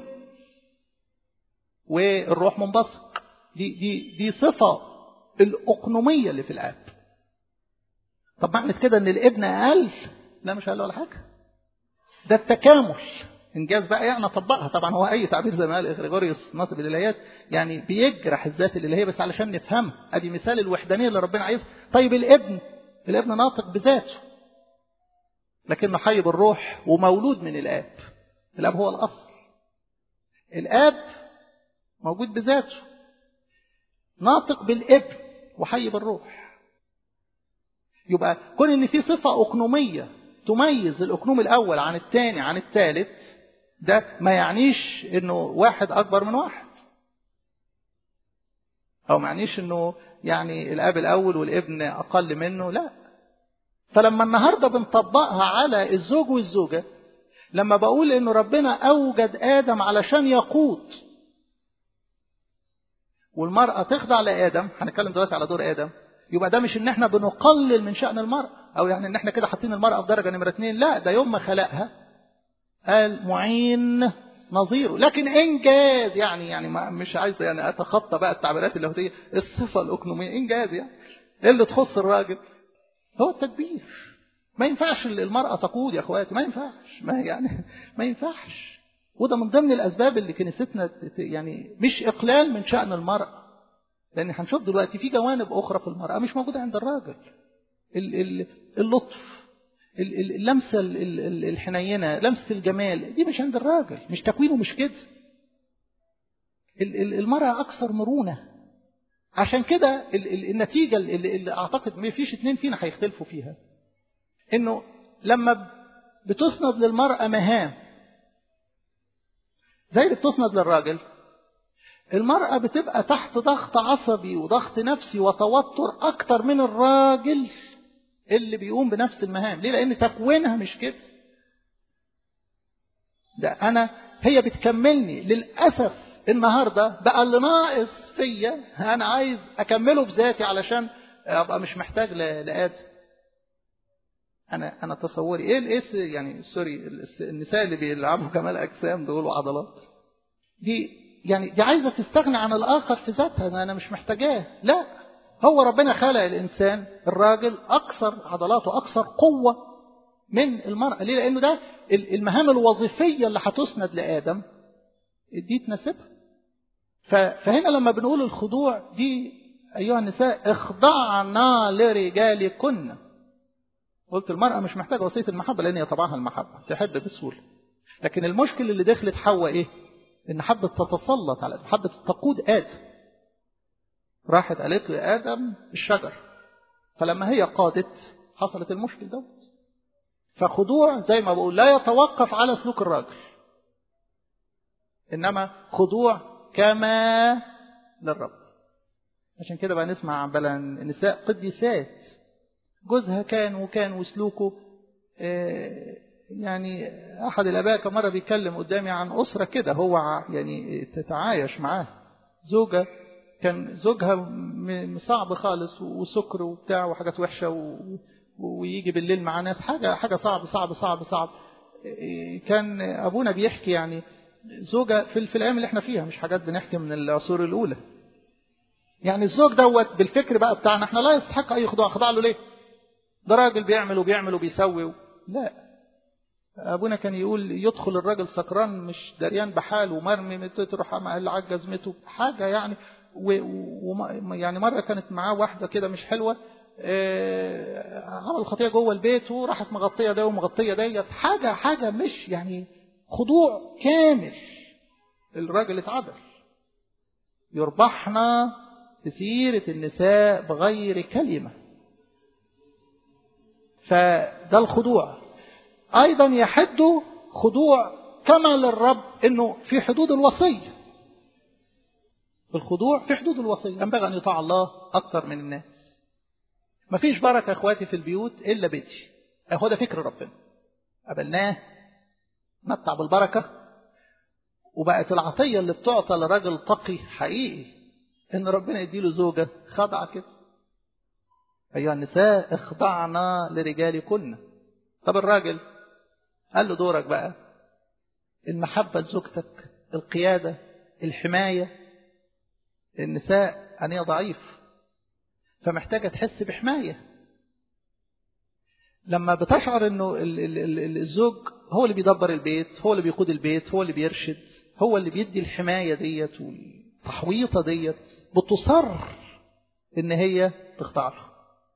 والروح منبثق دي دي دي صفة الأقنومية اللي في الآب طب معنى كده إن الابن أقل لا مش أقل ولا حاجة ده التكامل انجاز بقى يعني طبقها طبعا هو اي تعبير زي ما قال اغريغوريوس ناطق الالهيات يعني بيجرح الذات الالهيه بس علشان نفهمها ادي مثال الوحدانيه اللي ربنا عايزها طيب الابن الابن ناطق بذاته لكنه حي بالروح ومولود من الاب الاب هو الاصل الاب موجود بذاته ناطق بالابن وحي بالروح يبقى كون ان في صفه اقنوميه تميز الاقنوم الاول عن الثاني عن الثالث ده ما يعنيش انه واحد اكبر من واحد او ما يعنيش انه يعني الاب الاول والابن اقل منه لا فلما النهارده بنطبقها على الزوج والزوجه لما بقول انه ربنا اوجد ادم علشان يقود والمراه تخضع لادم هنتكلم دلوقتي على دور ادم يبقى ده مش ان احنا بنقلل من شأن المرأة او يعني ان احنا كده حاطين المرأة في درجة نمرة اتنين لا ده يوم ما خلقها قال معين نظيره لكن انجاز يعني يعني ما مش عايز يعني اتخطى بقى التعبيرات اللاهوتيه الصفه الاقنوميه انجاز يعني ايه اللي تخص الراجل هو التكبير ما ينفعش المراه تقود يا اخواتي ما ينفعش ما يعني ما ينفعش وده من ضمن الاسباب اللي كنيستنا يعني مش اقلال من شان المراه لان هنشوف دلوقتي في جوانب اخرى في المراه مش موجوده عند الراجل اللطف اللمسة الحنينة لمسة الجمال دي مش عند الراجل مش تكوينه مش كده المرأة أكثر مرونة عشان كده النتيجة اللي أعتقد ما فيش اتنين فينا هيختلفوا فيها إنه لما بتسند للمرأة مهام زي اللي بتسند للراجل المرأة بتبقى تحت ضغط عصبي وضغط نفسي وتوتر أكتر من الراجل اللي بيقوم بنفس المهام ليه لان تكوينها مش كده ده انا هي بتكملني للاسف النهارده بقى اللي ناقص فيا انا عايز اكمله بذاتي علشان ابقى مش محتاج لادم انا انا تصوري ايه الايه يعني سوري النساء اللي بيلعبوا كمال اجسام دول وعضلات دي يعني دي عايزه تستغني عن الاخر في ذاتها انا مش محتاجاه لا هو ربنا خلق الإنسان الراجل أكثر عضلاته أكثر قوة من المرأة ليه؟ لأنه ده المهام الوظيفية اللي هتسند لآدم دي تناسبها فهنا لما بنقول الخضوع دي أيها النساء اخضعنا لرجالكن قلت المرأة مش محتاجة وصية المحبة لأن هي طبعها المحبة تحب بسهولة لكن المشكلة اللي دخلت حواء إيه؟ إن حبت تتسلط على حبت تقود آدم راحت قالت له يا آدم الشجر فلما هي قادت حصلت المشكل دوت فخضوع زي ما بقول لا يتوقف على سلوك الراجل إنما خضوع كما للرب عشان كده بقى نسمع عن بلا نساء قديسات جوزها كان وكان وسلوكه يعني أحد الآباء كان مرة بيتكلم قدامي عن أسرة كده هو يعني تتعايش معاه زوجة كان زوجها صعب خالص وسكر وبتاع وحاجات وحشة و... ويجي بالليل مع ناس حاجة حاجة صعب صعب صعب صعب كان أبونا بيحكي يعني زوجة في, في الأيام اللي احنا فيها مش حاجات بنحكي من العصور الأولى يعني الزوج دوت بالفكر بقى بتاعنا احنا لا يستحق أي خضوع خضع له ليه ده راجل بيعمل وبيعمل وبيسوي لا أبونا كان يقول يدخل الراجل سكران مش دريان بحال ومرمي تروح اللي على جزمته حاجة يعني و... و... يعني مرة كانت معاه واحدة كده مش حلوة اه... عمل خطية جوه البيت وراحت مغطية ده ومغطية ديت حاجة حاجة مش يعني خضوع كامل الراجل اتعدل يربحنا بسيرة النساء بغير كلمة فده الخضوع أيضا يحد خضوع كما للرب أنه في حدود الوصية الخضوع في حدود الوصية ينبغي أن يطاع الله أكثر من الناس مفيش بركة أخواتي في البيوت إلا بيتي هو ده فكر ربنا قبلناه متع بالبركة وبقت العطية اللي بتعطى لراجل تقي حقيقي إن ربنا يديله زوجة خاضعة كده أيها النساء اخضعنا لرجالكن طب الراجل قال له دورك بقى المحبة لزوجتك القيادة الحماية النساء أنية ضعيف فمحتاجة تحس بحماية لما بتشعر انه الزوج هو اللي بيدبر البيت هو اللي بيقود البيت هو اللي بيرشد هو اللي بيدي الحماية ديت والتحويطة ديت بتصر ان هي تخضع له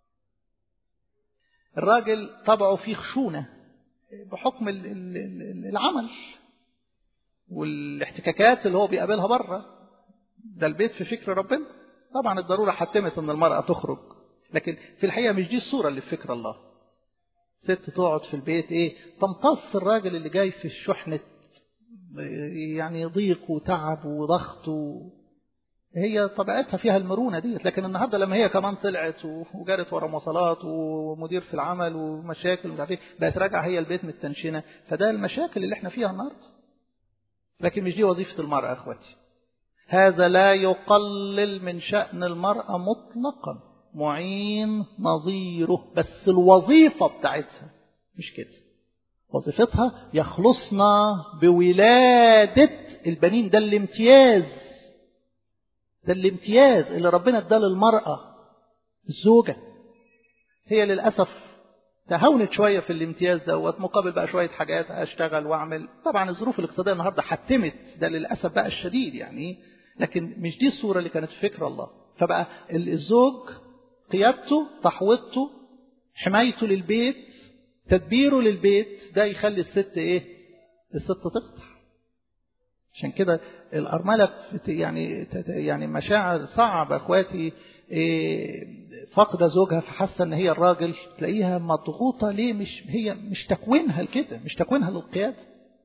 الراجل طبعه فيه خشونة بحكم العمل والاحتكاكات اللي هو بيقابلها بره ده البيت في فكر ربنا طبعا الضرورة حتمت ان المرأة تخرج لكن في الحقيقة مش دي الصورة اللي في فكر الله ست تقعد في البيت ايه تمتص الراجل اللي جاي في الشحنة يعني ضيق وتعب وضغط و... هي طبيعتها فيها المرونة ديت لكن النهاردة لما هي كمان طلعت وجرت ورا مواصلات ومدير في العمل ومشاكل ومش عارف ايه بقت راجعة هي البيت متنشنة فده المشاكل اللي احنا فيها النهاردة لكن مش دي وظيفة المرأة يا اخواتي هذا لا يقلل من شأن المرأة مطلقا معين نظيره بس الوظيفة بتاعتها مش كده وظيفتها يخلصنا بولادة البنين ده الامتياز ده الامتياز اللي ربنا اداه للمرأة الزوجة هي للأسف تهاونت شوية في الامتياز دوت مقابل بقى شوية حاجات أشتغل وأعمل طبعا الظروف الاقتصادية النهاردة حتمت ده للأسف بقى الشديد يعني لكن مش دي الصورة اللي كانت في فكر الله فبقى الزوج قيادته تحويطه حمايته للبيت تدبيره للبيت ده يخلي الست ايه الست تخضع عشان كده الأرملة يعني يعني مشاعر صعبة اخواتي إيه فاقده زوجها فحاسه ان هي الراجل تلاقيها مضغوطه ليه مش هي مش تكوينها لكده مش تكوينها للقياده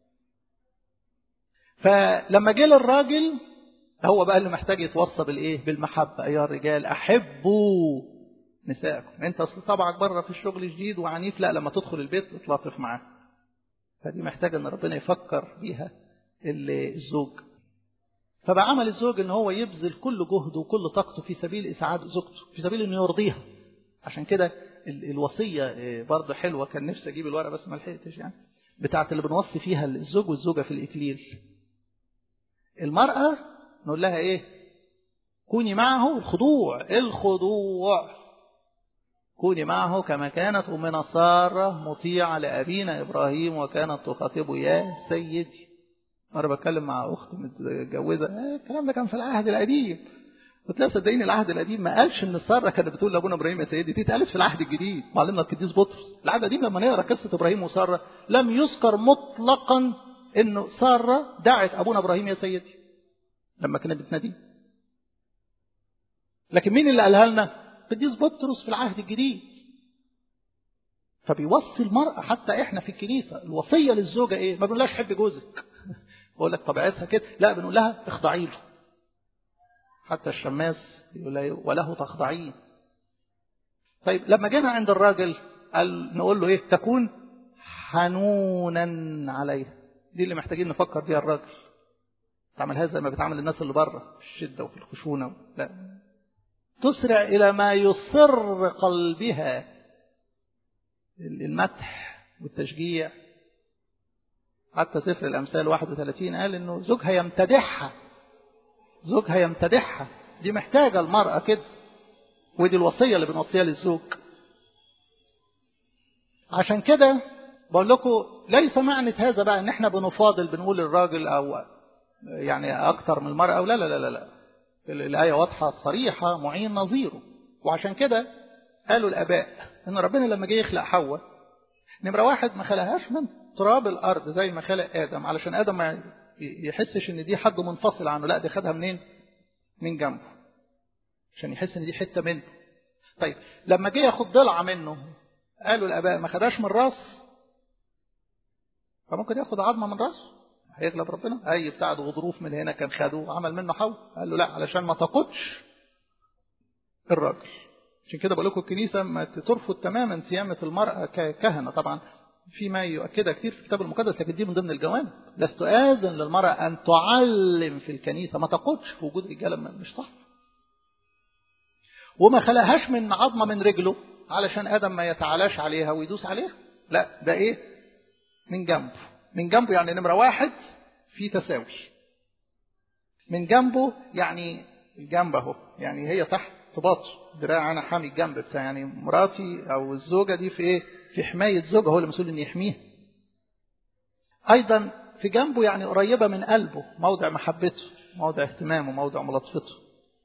فلما جه للراجل هو بقى اللي محتاج يتوصى بالايه بالمحبه ايها الرجال احبوا نسائكم انت اصل طبعك بره في الشغل جديد وعنيف لا لما تدخل البيت تلطف معاه فدي محتاجه ان ربنا يفكر بيها الزوج فبقى عمل الزوج ان هو يبذل كل جهده وكل طاقته في سبيل اسعاد زوجته في سبيل انه يرضيها عشان كده الوصيه برضه حلوه كان نفسي اجيب الورقه بس ما لحقتش يعني بتاعه اللي بنوصي فيها الزوج والزوجه في الاكليل المراه نقول لها ايه كوني معه الخضوع الخضوع كوني معه كما كانت أمنا سارة مطيعة لأبينا إبراهيم وكانت تخاطبه يا سيدي مرة بتكلم مع أخت متجوزة آه الكلام ده كان في العهد القديم قلت لها صدقيني العهد القديم ما قالش ان ساره كانت بتقول لابونا ابراهيم يا سيدي دي اتقالت في العهد الجديد معلمنا القديس بطرس العهد القديم لما نقرا قصه ابراهيم وساره لم يذكر مطلقا انه ساره دعت ابونا ابراهيم يا سيدي لما كانت بتناديه لكن مين اللي قالها لنا القديس بطرس في العهد الجديد فبيوصي المرأة حتى احنا في الكنيسة الوصية للزوجة ايه ما بنقولهاش حب جوزك بقول لك طبيعتها كده لا بنقول لها اخضعي له حتى الشماس يقول لها وله تخضعين طيب لما جينا عند الراجل قال نقول له ايه تكون حنونا عليه دي اللي محتاجين نفكر بيها الراجل تعملها زي ما بتعمل الناس اللي بره في الشده وفي الخشونه لا تسرع الى ما يصر قلبها المدح والتشجيع حتى سفر الأمثال 31 قال إنه زوجها يمتدحها زوجها يمتدحها دي محتاجة المرأة كده ودي الوصية اللي بنوصيها للزوج عشان كده بقول لكم ليس معنى هذا بقى ان احنا بنفاضل بنقول الراجل او يعني اكتر من المرأة او لا لا لا لا, لا. الآية واضحة صريحة معين نظيره وعشان كده قالوا الآباء ان ربنا لما جه يخلق حواء نمرة واحد ما خلقهاش من تراب الأرض زي ما خلق آدم علشان آدم ما يحسش ان دي حد منفصل عنه لا دي خدها منين من جنبه عشان يحس ان دي حتة منه طيب لما جه ياخد ضلعة منه قالوا الآباء ما خدهاش من راس فممكن ياخد عظمة من راسه هيغلب ربنا أي بتاع غضروف من هنا كان خده عمل منه حول قال له لا علشان ما تقودش الراجل عشان كده بقول لكم الكنيسة ما ترفض تماما صيامة المرأة ككهنة طبعا في ما يؤكدها كتير في الكتاب المقدس لكن دي من ضمن الجوانب لست آذن للمرأة أن تعلم في الكنيسة ما تقودش في وجود رجالة مش صح وما خلقهاش من عظمة من رجله علشان آدم ما يتعالاش عليها ويدوس عليها لا ده إيه من جنبه من جنبه يعني نمرة واحد في تساوي من جنبه يعني الجنب اهو يعني هي تحت باطه دراع انا حامي الجنب بتاع يعني مراتي او الزوجه دي في ايه في حمايه زوجها هو المسؤول ان يحميها ايضا في جنبه يعني قريبه من قلبه موضع محبته موضع اهتمامه موضع ملاطفته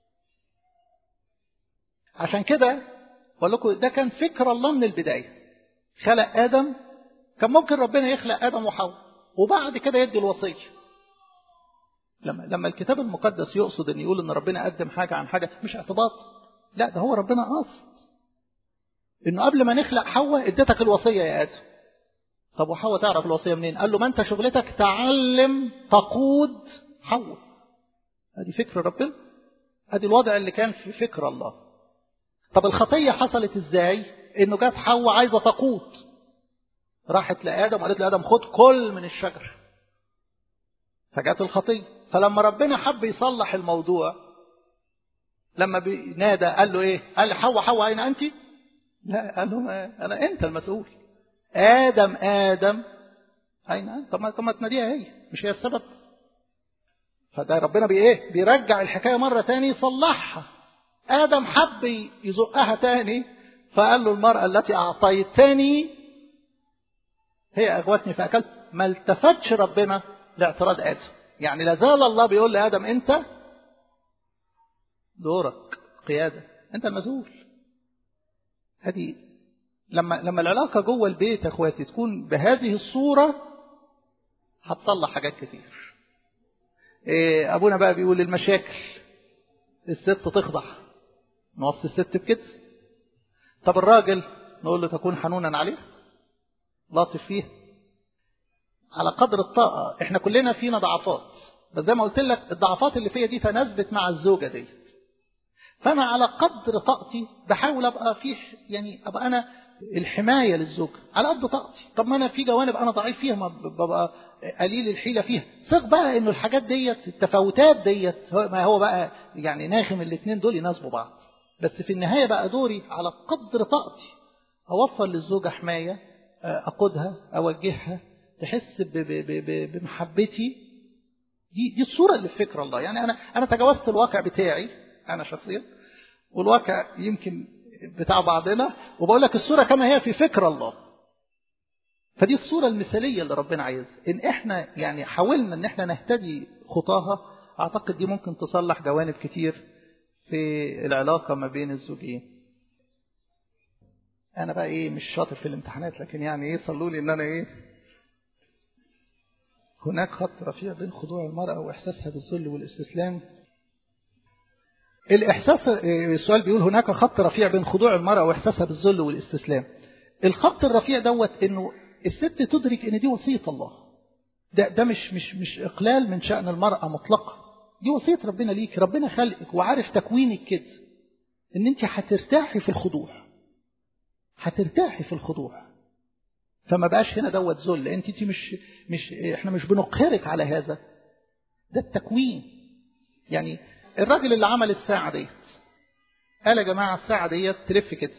عشان كده بقول لكم ده كان فكر الله من البدايه خلق ادم كان ممكن ربنا يخلق ادم وحواء وبعد كده يدي الوصيه لما لما الكتاب المقدس يقصد ان يقول ان ربنا قدم حاجه عن حاجه مش اعتباط لا ده هو ربنا قاصد انه قبل ما نخلق حواء اديتك الوصيه يا ادم طب وحواء تعرف الوصيه منين قال له ما انت شغلتك تعلم تقود حواء ادي فكر ربنا ادي الوضع اللي كان في فكر الله طب الخطيه حصلت ازاي انه جت حواء عايزه تقود راحت لادم وقالت لادم خد كل من الشجر فجت الخطيه فلما ربنا حب يصلح الموضوع لما نادى قال له ايه قال حواء حواء اين انت لا قال له انا انت المسؤول ادم ادم اين انت طب ما طب ما تناديها هي مش هي السبب فده ربنا بايه بيرجع الحكايه مره تاني يصلحها ادم حب يزقها تاني فقال له المراه التي اعطيتني هي اغوتني فاكلت ما التفتش ربنا لاعتراض ادم يعني لازال الله بيقول لادم انت دورك قياده انت المسؤول هذه لما لما العلاقه جوه البيت يا اخواتي تكون بهذه الصوره هتصلح حاجات كتير إيه ابونا بقى بيقول المشاكل الست تخضع نوصي الست بكده طب الراجل نقول له تكون حنونا عليه لاطف فيه على قدر الطاقة احنا كلنا فينا ضعفات بس زي ما قلت لك الضعفات اللي فيا دي تناسبت مع الزوجة دي فأنا على قدر طاقتي بحاول أبقى في يعني أبقى أنا الحماية للزوج على قد طاقتي طب ما أنا في جوانب أنا ضعيف فيها ما ببقى قليل الحيلة فيها ثق بقى إنه الحاجات ديت التفاوتات ديت ما هو بقى يعني ناخم الاثنين دول يناسبوا بعض بس في النهاية بقى دوري على قدر طاقتي أوفر للزوجة حماية أقودها أوجهها تحس بمحبتي دي دي الصوره اللي في فكر الله يعني انا انا تجاوزت الواقع بتاعي انا شخصيا والواقع يمكن بتاع بعضنا وبقول لك الصوره كما هي في فكر الله فدي الصوره المثاليه اللي ربنا عايزها ان احنا يعني حاولنا ان احنا نهتدي خطاها اعتقد دي ممكن تصلح جوانب كتير في العلاقه ما بين الزوجين انا بقى ايه مش شاطر في الامتحانات لكن يعني ايه صلوا لي ان انا ايه هناك خط رفيع بين خضوع المرأة وإحساسها بالذل والاستسلام الإحساس السؤال بيقول هناك خط رفيع بين خضوع المرأة وإحساسها بالذل والاستسلام الخط الرفيع دوت إنه الست تدرك إن دي وصية الله ده ده مش مش مش إقلال من شأن المرأة مطلقا دي وصية ربنا ليك ربنا خلقك وعارف تكوينك كده إن أنت هترتاحي في الخضوع هترتاحي في الخضوع فما بقاش هنا دوت ذل انت انت مش مش احنا مش بنقهرك على هذا ده التكوين يعني الراجل اللي عمل الساعه ديت قال يا جماعه الساعه ديت تلف كده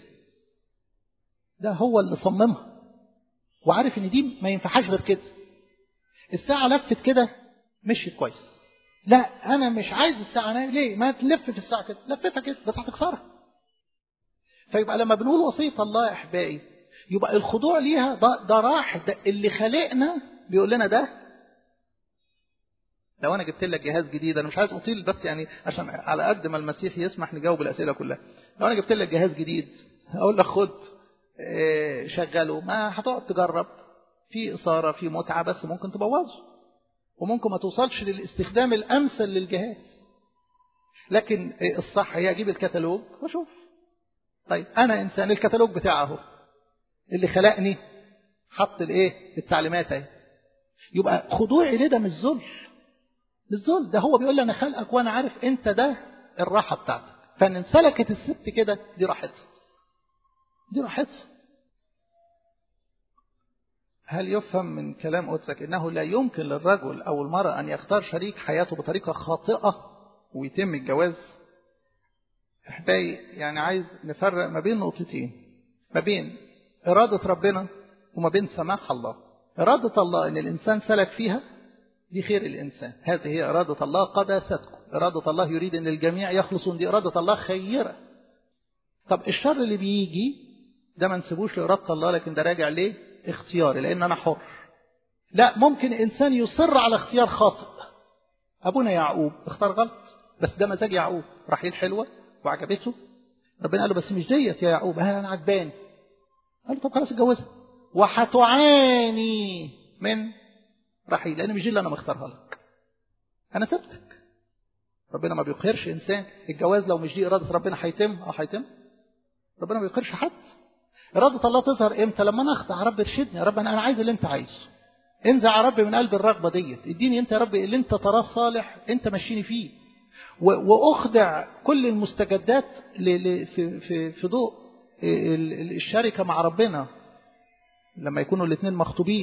ده هو اللي صممها وعارف ان دي ما ينفعهاش غير كده الساعة لفت كده مشيت كويس لا أنا مش عايز الساعة أنا ليه ما تلف في الساعة كده لفتها كده بس هتكسرها فيبقى لما بنقول وصية الله يا أحبائي يبقى الخضوع ليها ده, ده راح ده اللي خلقنا بيقول لنا ده لو انا جبت لك جهاز جديد انا مش عايز اطيل بس يعني عشان على قد ما المسيح يسمح نجاوب الاسئله كلها لو انا جبت لك جهاز جديد اقول لك خد شغله ما هتقعد تجرب في اثاره في متعه بس ممكن تبوظه وممكن ما توصلش للاستخدام الامثل للجهاز لكن الصح هي اجيب الكتالوج واشوف طيب انا انسان الكتالوج بتاعه اهو اللي خلقني حط الايه التعليمات اهي يبقى خضوعي ليه ده مش ذل مش ذل ده هو بيقول لي انا خلقك وانا عارف انت ده الراحه بتاعتك فان انسلكت الست كده دي راحتها دي راحتها هل يفهم من كلام قدسك انه لا يمكن للرجل او المراه ان يختار شريك حياته بطريقه خاطئه ويتم الجواز احبائي يعني عايز نفرق ما بين نقطتين ما بين إرادة ربنا وما بين سماح الله إرادة الله أن الإنسان سلك فيها دي خير الإنسان هذه هي إرادة الله قداستكم إرادة الله يريد أن الجميع يخلصون دي إرادة الله خيرة طب الشر اللي بيجي ده ما نسيبوش لإرادة الله لكن ده راجع ليه اختياري لأن أنا حر لا ممكن إنسان يصر على اختيار خاطئ أبونا يعقوب اختار غلط بس ده مزاج يعقوب رحيل حلوة وعجبته ربنا قال له بس مش ديت يا يعقوب ها أنا عجباني قال له طب خلاص اتجوزها وهتعاني من رحيل لان مش دي اللي انا مختارها لك انا سبتك ربنا ما بيقهرش انسان الجواز لو مش دي اراده ربنا هيتم اه هيتم ربنا ما بيقهرش حد اراده الله تظهر امتى لما انا اخضع يا رب ارشدني يا رب انا انا عايز اللي انت عايزه انزع يا رب من قلب الرغبه ديت اديني انت يا رب اللي انت تراه صالح انت مشيني فيه واخضع كل المستجدات في في في ضوء الشركة مع ربنا لما يكونوا الاثنين مخطوبين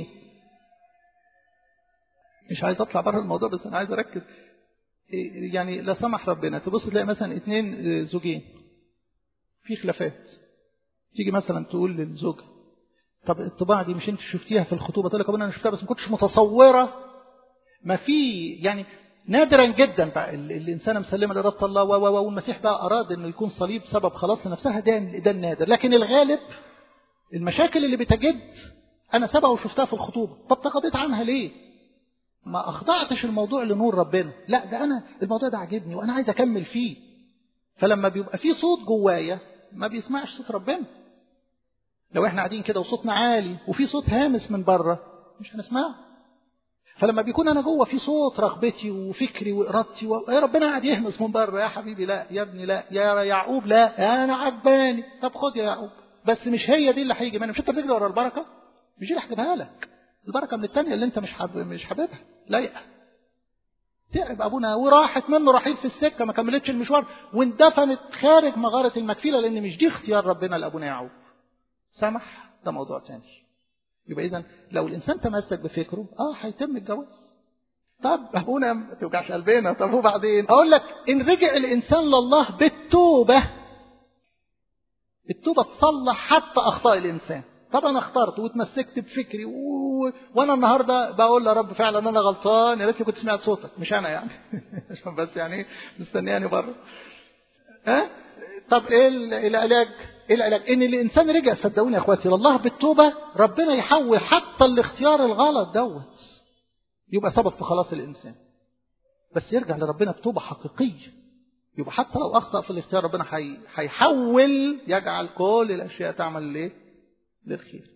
مش عايز اطلع بره الموضوع بس انا عايز اركز يعني لا سمح ربنا تبص تلاقي مثلا اثنين زوجين في خلافات تيجي مثلا تقول للزوج طب الطباع دي مش انت شفتيها في الخطوبه تقول لك انا شفتها بس ما كنتش متصوره ما في يعني نادرا جدا بقى الانسانه مسلمه لاراده الله والمسيح بقى اراد انه يكون صليب سبب خلاص لنفسها ده ده النادر لكن الغالب المشاكل اللي بتجد انا سبق وشفتها في الخطوبه طب تقضيت عنها ليه ما اخضعتش الموضوع لنور ربنا لا ده انا الموضوع ده عاجبني وانا عايز اكمل فيه فلما بيبقى في صوت جوايا ما بيسمعش صوت ربنا لو احنا قاعدين كده وصوتنا عالي وفي صوت هامس من بره مش هنسمعه فلما بيكون انا جوه في صوت رغبتي وفكري وارادتي و... يا ربنا قاعد يهمس من بره يا حبيبي لا يا ابني لا يا يعقوب لا انا عجباني طب خد يا يعقوب بس مش هي دي اللي هيجي منها مش انت بتجري ورا البركه مش دي اللي هجيبها لك البركه من الثانيه اللي انت مش حاب... مش حاببها لا تعب ابونا وراحت منه رحيل في السكه ما كملتش المشوار واندفنت خارج مغاره المكفيله لان مش دي اختيار ربنا لابونا يعقوب سمح ده موضوع تاني يبقى اذا لو الانسان تمسك بفكره اه هيتم الجواز طب ابونا ما توجعش قلبنا طب وبعدين اقول لك ان رجع الانسان لله بالتوبه التوبه تصلح حتى اخطاء الانسان طب انا اخترت واتمسكت بفكري و... وانا النهارده بقول يا رب فعلا انا غلطان يا ريتني كنت سمعت صوتك مش انا يعني عشان بس يعني مستنياني بره ها طب ايه العلاج ايه العلاج ان الانسان رجع صدقوني يا اخواتي لله بالتوبه ربنا يحول حتى الاختيار الغلط دوت يبقى سبب في خلاص الانسان بس يرجع لربنا بتوبه حقيقيه يبقى حتى لو اخطا في الاختيار ربنا هيحول يجعل كل الاشياء تعمل ليه للخير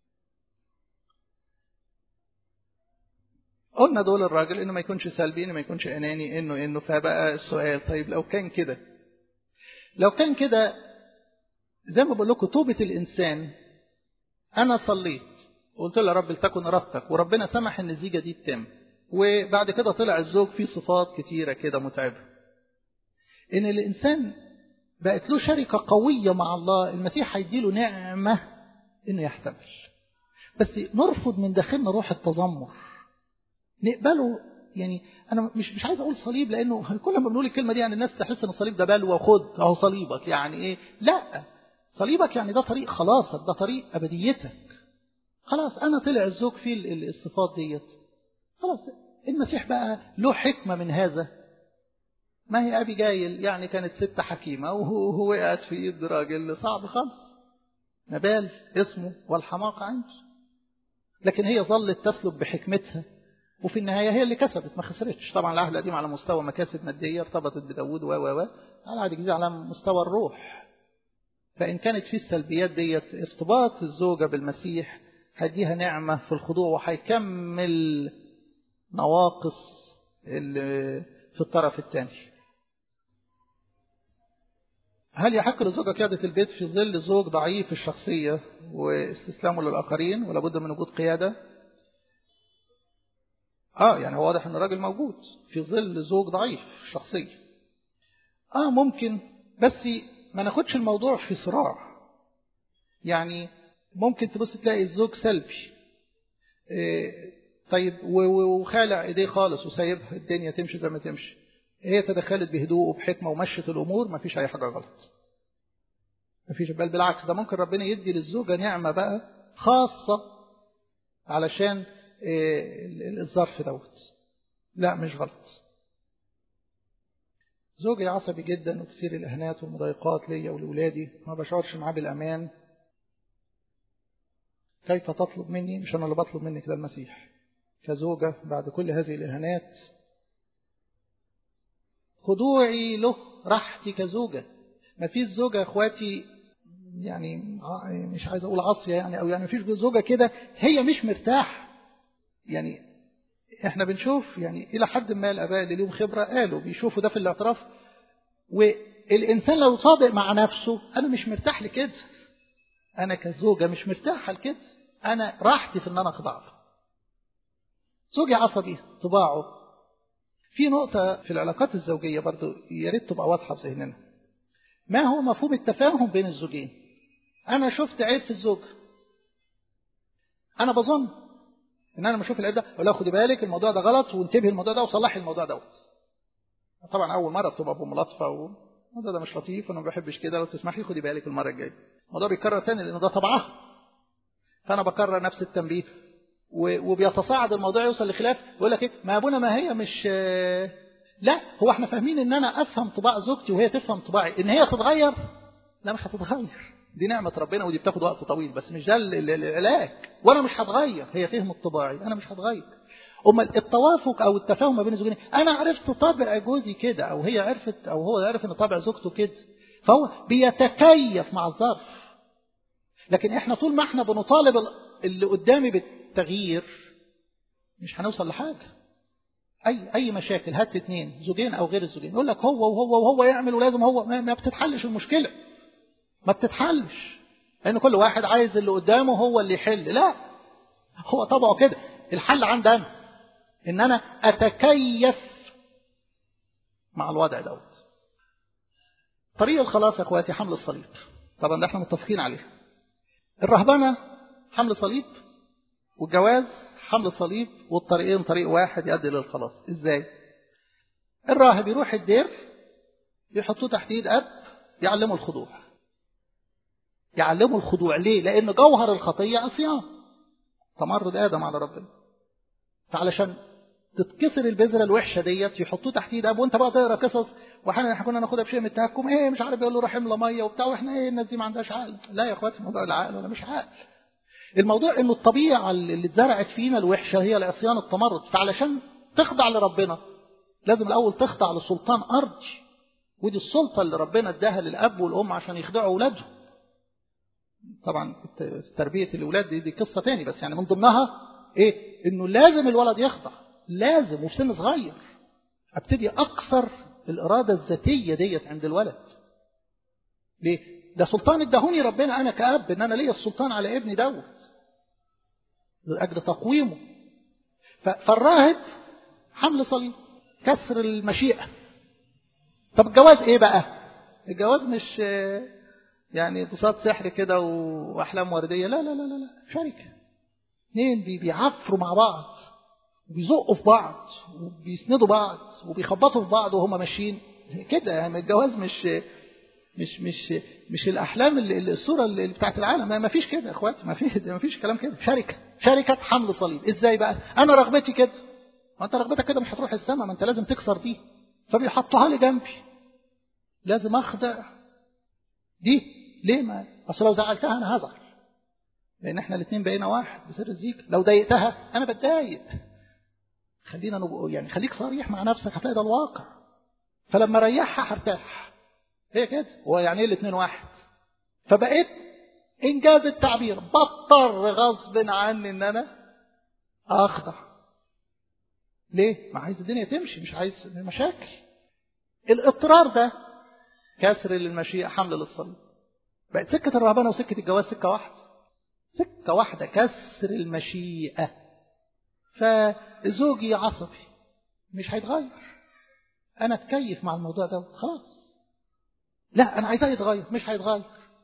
قلنا دول الراجل انه ما يكونش سلبي انه ما يكونش اناني انه انه فبقى السؤال طيب لو كان كده لو كان كده زي ما بقول لكم توبة الإنسان أنا صليت وقلت له يا رب لتكن إرادتك وربنا سمح إن الزيجة دي تتم وبعد كده طلع الزوج فيه صفات كتيرة كده متعبة إن الإنسان بقت له شركة قوية مع الله المسيح هيديله نعمة إنه يحتمل بس نرفض من داخلنا روح التذمر نقبله يعني انا مش مش عايز اقول صليب لانه كل ما بنقول الكلمه دي يعني الناس تحس ان الصليب ده بلوى خد اهو صليبك يعني ايه لا صليبك يعني ده طريق خلاصك ده طريق ابديتك خلاص انا طلع الزوج فيه الصفات ديت خلاص المسيح بقى له حكمة من هذا ما هي أبي جايل يعني كانت ست حكيمة وهو وقعت في إيد راجل صعب خالص نبال اسمه والحماقة عنده لكن هي ظلت تسلك بحكمتها وفي النهاية هي اللي كسبت ما خسرتش طبعا العهد القديم على مستوى مكاسب مادية ارتبطت بداود و و و العهد الجديد على مستوى الروح فإن كانت في السلبيات ديت ارتباط الزوجة بالمسيح هديها نعمة في الخضوع وهيكمل نواقص في الطرف الثاني هل يحق للزوجة قيادة البيت في ظل زوج ضعيف الشخصية واستسلامه للآخرين ولا بد من وجود قيادة آه يعني هو واضح أن الراجل موجود في ظل زوج ضعيف الشخصية آه ممكن بس ما ناخدش الموضوع في صراع يعني ممكن تبص تلاقي الزوج سلبي إيه طيب وخالع ايديه خالص وسايبها الدنيا تمشي زي ما تمشي هي تدخلت بهدوء وبحكمة ومشت الأمور ما فيش أي حاجة غلط ما فيش بل بالعكس ده ممكن ربنا يدي للزوجة نعمة بقى خاصة علشان إيه الظرف دوت لا مش غلط زوجي عصبي جدا وكثير الإهانات والمضايقات ليا ولولادي ما بشعرش معاه بالأمان كيف تطلب مني مش أنا اللي بطلب منك ده المسيح كزوجة بعد كل هذه الإهانات خضوعي له راحتي كزوجة ما فيش زوجة يا اخواتي يعني مش عايز اقول عاصية يعني او يعني ما فيش زوجة كده هي مش مرتاح يعني احنا بنشوف يعني الى حد ما الاباء اللي ليهم خبرة قالوا بيشوفوا ده في الاعتراف والانسان لو صادق مع نفسه انا مش مرتاح لكده انا كزوجة مش مرتاحة لكده انا راحتي في ان انا اخضع له زوجي عصبي طباعه في نقطة في العلاقات الزوجية برضو يا ريت تبقى واضحة في ذهننا ما هو مفهوم التفاهم بين الزوجين أنا شفت عيب في الزوج أنا بظن إن أنا لما أشوف العيب ده أقول له خدي بالك الموضوع ده غلط وانتبهي الموضوع ده وصلحي الموضوع دوت طبعا أول مرة بتبقى بملاطفة والموضوع ده مش لطيف وأنا ما بحبش كده لو تسمحي خدي بالك المرة الجاية الموضوع بيتكرر تاني لأن ده طبعها فأنا بكرر نفس التنبيه وبيتصاعد الموضوع يوصل لخلاف يقول لك ايه ما ابونا ما هي مش لا هو احنا فاهمين ان انا افهم طباع زوجتي وهي تفهم طباعي ان هي تتغير لا مش هتتغير دي نعمة ربنا ودي بتاخد وقت طويل بس مش ده العلاج وانا مش هتغير هي فهمت طباعي انا مش هتغير امال التوافق او التفاهم ما بين الزوجين انا عرفت طبع جوزي كده او هي عرفت او هو عرف ان طبع زوجته كده فهو بيتكيف مع الظرف لكن احنا طول ما احنا بنطالب اللي قدامي بالتغيير مش هنوصل لحاجة أي أي مشاكل هات اثنين زوجين أو غير الزوجين يقول لك هو وهو وهو يعمل ولازم هو ما بتتحلش المشكلة ما بتتحلش لأن كل واحد عايز اللي قدامه هو اللي يحل لا هو طبعه كده الحل عندي أنا إن أنا أتكيف مع الوضع دوت طريق الخلاص يا اخواتي حمل الصليب طبعا ده احنا متفقين عليه الرهبنه حمل صليب والجواز حمل صليب والطريقين طريق واحد يؤدي للخلاص ازاي الراهب يروح الدير يحطوه تحت ايد اب يعلمه الخضوع يعلمه الخضوع ليه لان جوهر الخطيه عصيان تمرد ادم على ربنا فعلشان تتكسر البذره الوحشه ديت يحطوه تحت ايد اب وانت بقى تقرا قصص واحيانا احنا كنا ناخدها بشيء من التهكم ايه مش عارف يقول له روح املى ميه وبتاع واحنا ايه الناس دي ما عندهاش عقل لا يا اخواتي موضوع العقل ولا مش عقل الموضوع انه الطبيعه اللي اتزرعت فينا الوحشه هي العصيان التمرد فعلشان تخضع لربنا لازم الاول تخضع لسلطان ارضي ودي السلطه اللي ربنا اداها للاب والام عشان يخضعوا اولادهم طبعا تربيه الاولاد دي, دي قصه تاني بس يعني من ضمنها ايه انه لازم الولد يخضع لازم وفي سن صغير ابتدي اكسر الاراده الذاتيه ديت عند الولد ليه ده سلطان ادهوني ربنا انا كاب ان انا ليا السلطان على ابني دوت لاجل تقويمه فالراهب حمل صليب كسر المشيئه طب الجواز ايه بقى الجواز مش يعني اتصال سحر كده واحلام ورديه لا لا لا لا, لا. شركه اثنين بيعفروا مع بعض وبيزقوا في بعض وبيسندوا بعض وبيخبطوا في بعض وهم ماشيين كده يعني الجواز مش مش مش مش الاحلام اللي الصوره اللي بتاعت العالم ما فيش كده يا اخواتي ما فيش ما فيش كلام كده شركه شركه حمل صليب ازاي بقى انا رغبتي كده ما انت رغبتك كده مش هتروح السماء ما انت لازم تكسر دي فبيحطوها لي جنبي لازم اخضع دي ليه ما اصل لو زعلتها انا هزعل لان احنا الاثنين بقينا واحد بسر الزيك لو ضايقتها انا بتضايق خلينا نبقى يعني خليك صريح مع نفسك هتلاقي ده الواقع فلما اريحها هرتاح هي كده هو يعني ايه الاثنين واحد فبقيت انجاز التعبير بضطر غصب عني ان انا اخضع ليه ما عايز الدنيا تمشي مش عايز مشاكل الاضطرار ده كسر للمشيئة حمل للصليب بقت سكة الرهبنة وسكة الجواز سكة واحدة سكة واحدة كسر المشيئة فزوجي عصبي مش هيتغير أنا أتكيف مع الموضوع ده خلاص لا أنا عايزاه يتغير مش هيتغير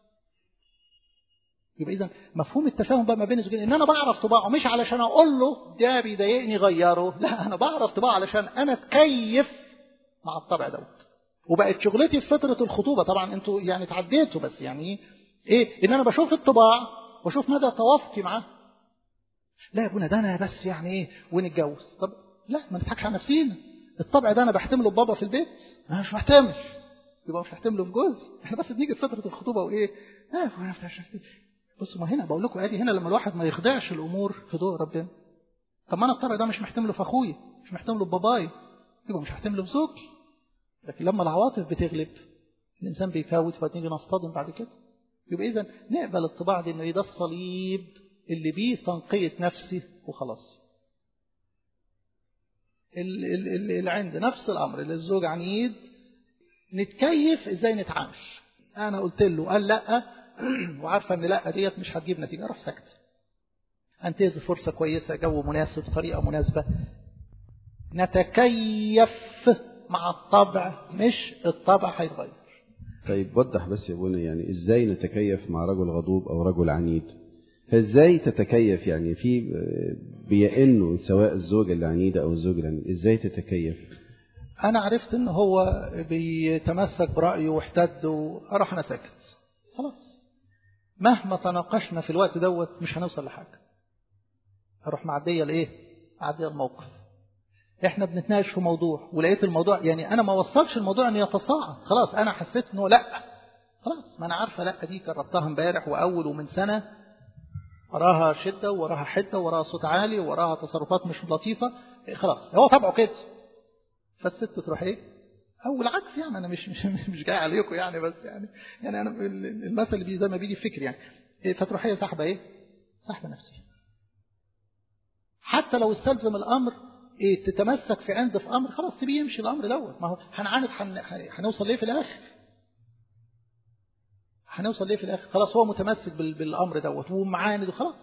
يبقى إذا مفهوم التفاهم بقى ما بين الزوجين إن أنا بعرف طباعه مش علشان أقول له ده بيضايقني غيره لا أنا بعرف طباعه علشان أنا أتكيف مع الطبع دوت وبقت شغلتي في فترة الخطوبة طبعا انتوا يعني تعديتوا بس يعني ايه ان انا بشوف الطباع واشوف مدى توافقي معاه لا يا ابونا ده انا بس يعني ايه ونتجوز طب لا ما نضحكش على نفسينا الطبع ده انا بحتمله ببابا في البيت انا مش محتمل يبقى مش هحتمله في جوزي احنا بس بنيجي في فترة الخطوبة وايه اه بصوا ما هنا بقول لكم ادي هنا لما الواحد ما يخدعش الامور في ضوء ربنا طب ما انا الطبع ده مش محتمله في اخويا مش محتمله في بابايا يبقى مش هحتمله في زوجي لكن لما العواطف بتغلب الإنسان بيفاوت فنيجي نصطدم بعد كده يبقى إذا نقبل الطباع دي إنه ده الصليب اللي بيه تنقية نفسي وخلاص اللي عند نفس الأمر اللي الزوج عنيد نتكيف إزاي نتعامل أنا قلت له قال لأ وعارفة إن لأ ديت مش هتجيب نتيجة أروح سكت أنتهز فرصة كويسة جو مناسب طريقة مناسبة نتكيف مع الطبع مش الطبع هيتغير طيب وضح بس يا ابونا يعني ازاي نتكيف مع رجل غضوب او رجل عنيد فازاي تتكيف يعني في بيئنوا سواء الزوجة اللي عنيدة او الزوج العنيد ازاي تتكيف انا عرفت ان هو بيتمسك برأيه واحتد واروح انا ساكت خلاص مهما تناقشنا في الوقت دوت مش هنوصل لحاجة هروح معدية لايه معدية الموقف احنا بنتناقش في موضوع ولقيت الموضوع يعني انا ما وصلش الموضوع ان يتصاعد خلاص انا حسيت انه لا خلاص ما انا عارفه لا دي جربتها امبارح واول ومن سنه وراها شده وراها حده وراها صوت عالي وراها تصرفات مش لطيفه خلاص هو طبعه كده فالست تروح ايه او العكس يعني انا مش مش مش جاي عليكم يعني بس يعني يعني انا المثل اللي زي ما بيجي في فكري يعني فتروح هي ساحبه ايه ساحبه نفسها حتى لو استلزم الامر إيه تتمسك في عند في امر خلاص تبيه يمشي الامر دوت ما هو هنعاند هنوصل ليه في الاخر هنوصل ليه في الاخر خلاص هو متمسك بالامر دوت ومعاند وخلاص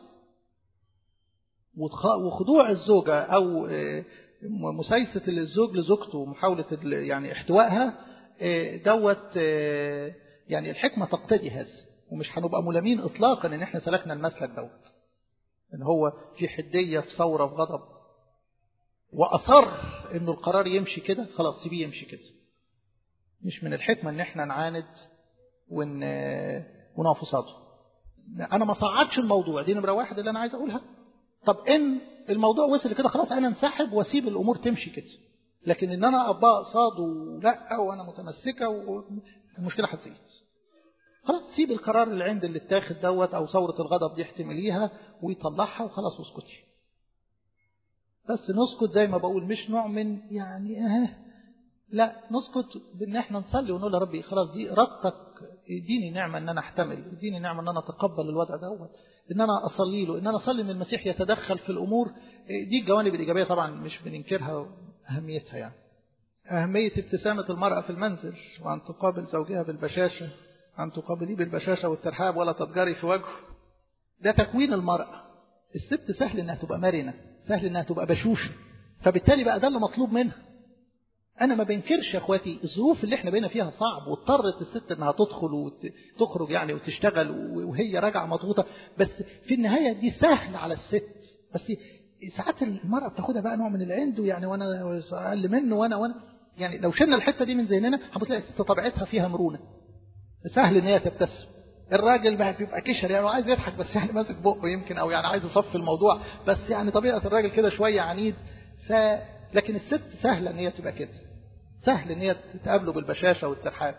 وخضوع الزوجه او مسايسه الزوج لزوجته ومحاوله يعني احتوائها دوت يعني الحكمه تقتضي هذا ومش هنبقى ملامين اطلاقا ان احنا سلكنا المسلك دوت ان هو في حديه في ثوره في غضب وأصر إنه القرار يمشي كده خلاص سيبيه يمشي كده مش من الحكمة إن إحنا نعاند ون... ونقف قصاده أنا ما صعدش الموضوع دي نمرة واحد اللي أنا عايز أقولها طب إن الموضوع وصل كده خلاص أنا انسحب وأسيب الأمور تمشي كده لكن إن أنا أبقى قصاده لا وأنا متمسكة والمشكلة هتزيد خلاص سيب القرار اللي عند اللي اتاخد دوت أو ثورة الغضب دي احتمليها ويطلعها وخلاص واسكتي بس نسكت زي ما بقول مش نوع من يعني اه لا نسكت بان احنا نصلي ونقول يا ربي خلاص دي ارادتك اديني نعمه ان انا احتمل اديني نعمه ان انا اتقبل الوضع دوت ان انا اصلي له ان انا اصلي ان المسيح يتدخل في الامور دي الجوانب الايجابيه طبعا مش بننكرها اهميتها يعني اهميه ابتسامه المراه في المنزل وان تقابل زوجها بالبشاشه ان تقابليه بالبشاشه والترحاب ولا تتجري في وجهه ده تكوين المراه الست سهل انها تبقى مرنه سهل انها تبقى بشوشه فبالتالي بقى ده اللي مطلوب منها انا ما بنكرش يا اخواتي الظروف اللي احنا بقينا فيها صعب واضطرت الست انها تدخل وتخرج يعني وتشتغل وهي راجعه مضغوطه بس في النهايه دي سهل على الست بس ساعات المراه بتاخدها بقى نوع من العند يعني وانا اقل منه وانا وانا يعني لو شلنا الحته دي من ذهننا هتلاقي الست طبيعتها فيها مرونه سهل ان هي تبتسم الراجل بقى بيبقى كشر يعني عايز يضحك بس يعني ماسك بقه يمكن او يعني عايز يصفي الموضوع بس يعني طبيعه الراجل كده شويه عنيد لكن الست سهلة ان هي تبقى كده سهل ان هي تتقابله بالبشاشة والترحاب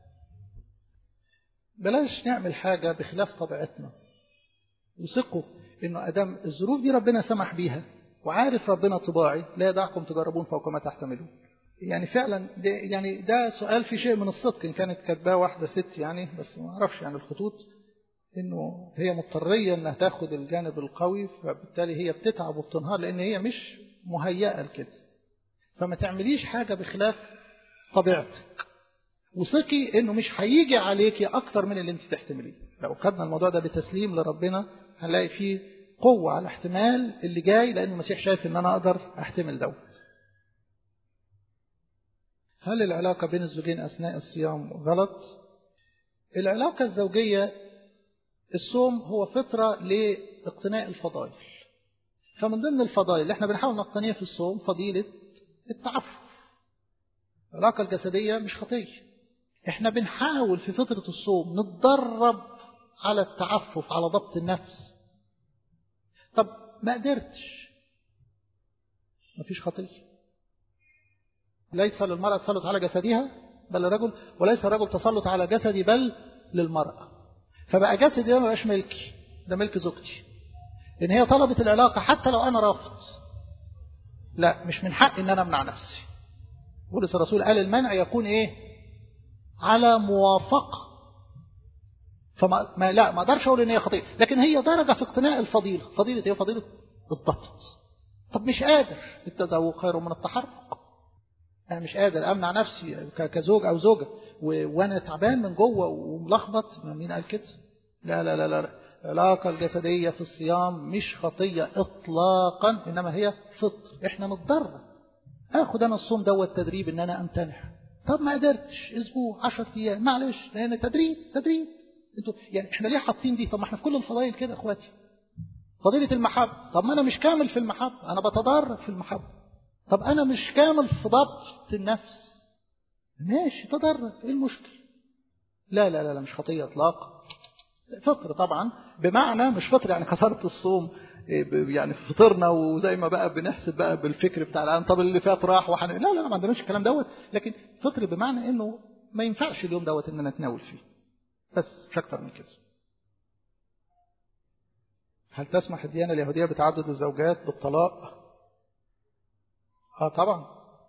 بلاش نعمل حاجة بخلاف طبيعتنا وثقوا انه ادام الظروف دي ربنا سمح بيها وعارف ربنا طباعي لا يدعكم تجربون فوق ما تحتملون يعني فعلا ده يعني ده سؤال في شيء من الصدق ان كانت كاتباه واحده ست يعني بس ما اعرفش يعني الخطوط انه هي مضطريه انها تاخد الجانب القوي فبالتالي هي بتتعب وبتنهار لان هي مش مهيئه لكده فما تعمليش حاجه بخلاف طبيعتك وثقي انه مش هيجي عليكي اكتر من اللي انت تحتمليه لو خدنا الموضوع ده بتسليم لربنا هنلاقي فيه قوه على احتمال اللي جاي لان المسيح شايف ان انا اقدر احتمل دوت هل العلاقة بين الزوجين أثناء الصيام غلط؟ العلاقة الزوجية الصوم هو فطرة لاقتناء الفضائل فمن ضمن الفضائل اللي احنا بنحاول نقتنيها في الصوم فضيلة التعفف العلاقة الجسدية مش خطية احنا بنحاول في فترة الصوم نتدرب على التعفف على ضبط النفس طب ما قدرتش مفيش خطيه ليس للمرأة تسلط على جسدها بل للرجل وليس الرجل تسلط على جسدي بل للمرأة فبقى جسدي ده ما بقاش ملكي ده ملك زوجتي إن هي طلبت العلاقة حتى لو أنا رافض لا مش من حق إن أنا أمنع نفسي بولس الرسول قال المنع يكون إيه على موافقة فما ما لا ما اقدرش اقول ان هي خطيئه لكن هي درجه في اقتناء الفضيله فضيله ايه فضيله الضبط طب مش قادر التذوق خير من التحرك انا مش قادر امنع نفسي كزوج او زوجه وانا تعبان من جوه وملخبط مين قال كده لا لا لا لا العلاقة الجسدية في الصيام مش خطية إطلاقا إنما هي فطر إحنا نتدرب آخد أنا الصوم دوت تدريب إن أنا أمتنع طب ما قدرتش أسبوع 10 أيام معلش لأن تدريب تدريب انتوا يعني إحنا ليه حاطين دي طب ما إحنا في كل الفضائل كده إخواتي فضيلة المحبة طب ما أنا مش كامل في المحبة أنا بتدرج في المحبة طب أنا مش كامل في ضبط النفس ماشي تدرج إيه المشكلة لا لا لا, لا مش خطية إطلاقا فطر طبعا بمعنى مش فطر يعني كسرت الصوم يعني فطرنا وزي ما بقى بنحسب بقى بالفكر بتاع الان طب اللي فات راح وحن لا لا ما عندناش الكلام دوت لكن فطر بمعنى انه ما ينفعش اليوم دوت ان نتناول فيه بس مش اكتر من كده هل تسمح الديانة اليهودية بتعدد الزوجات بالطلاق اه طبعا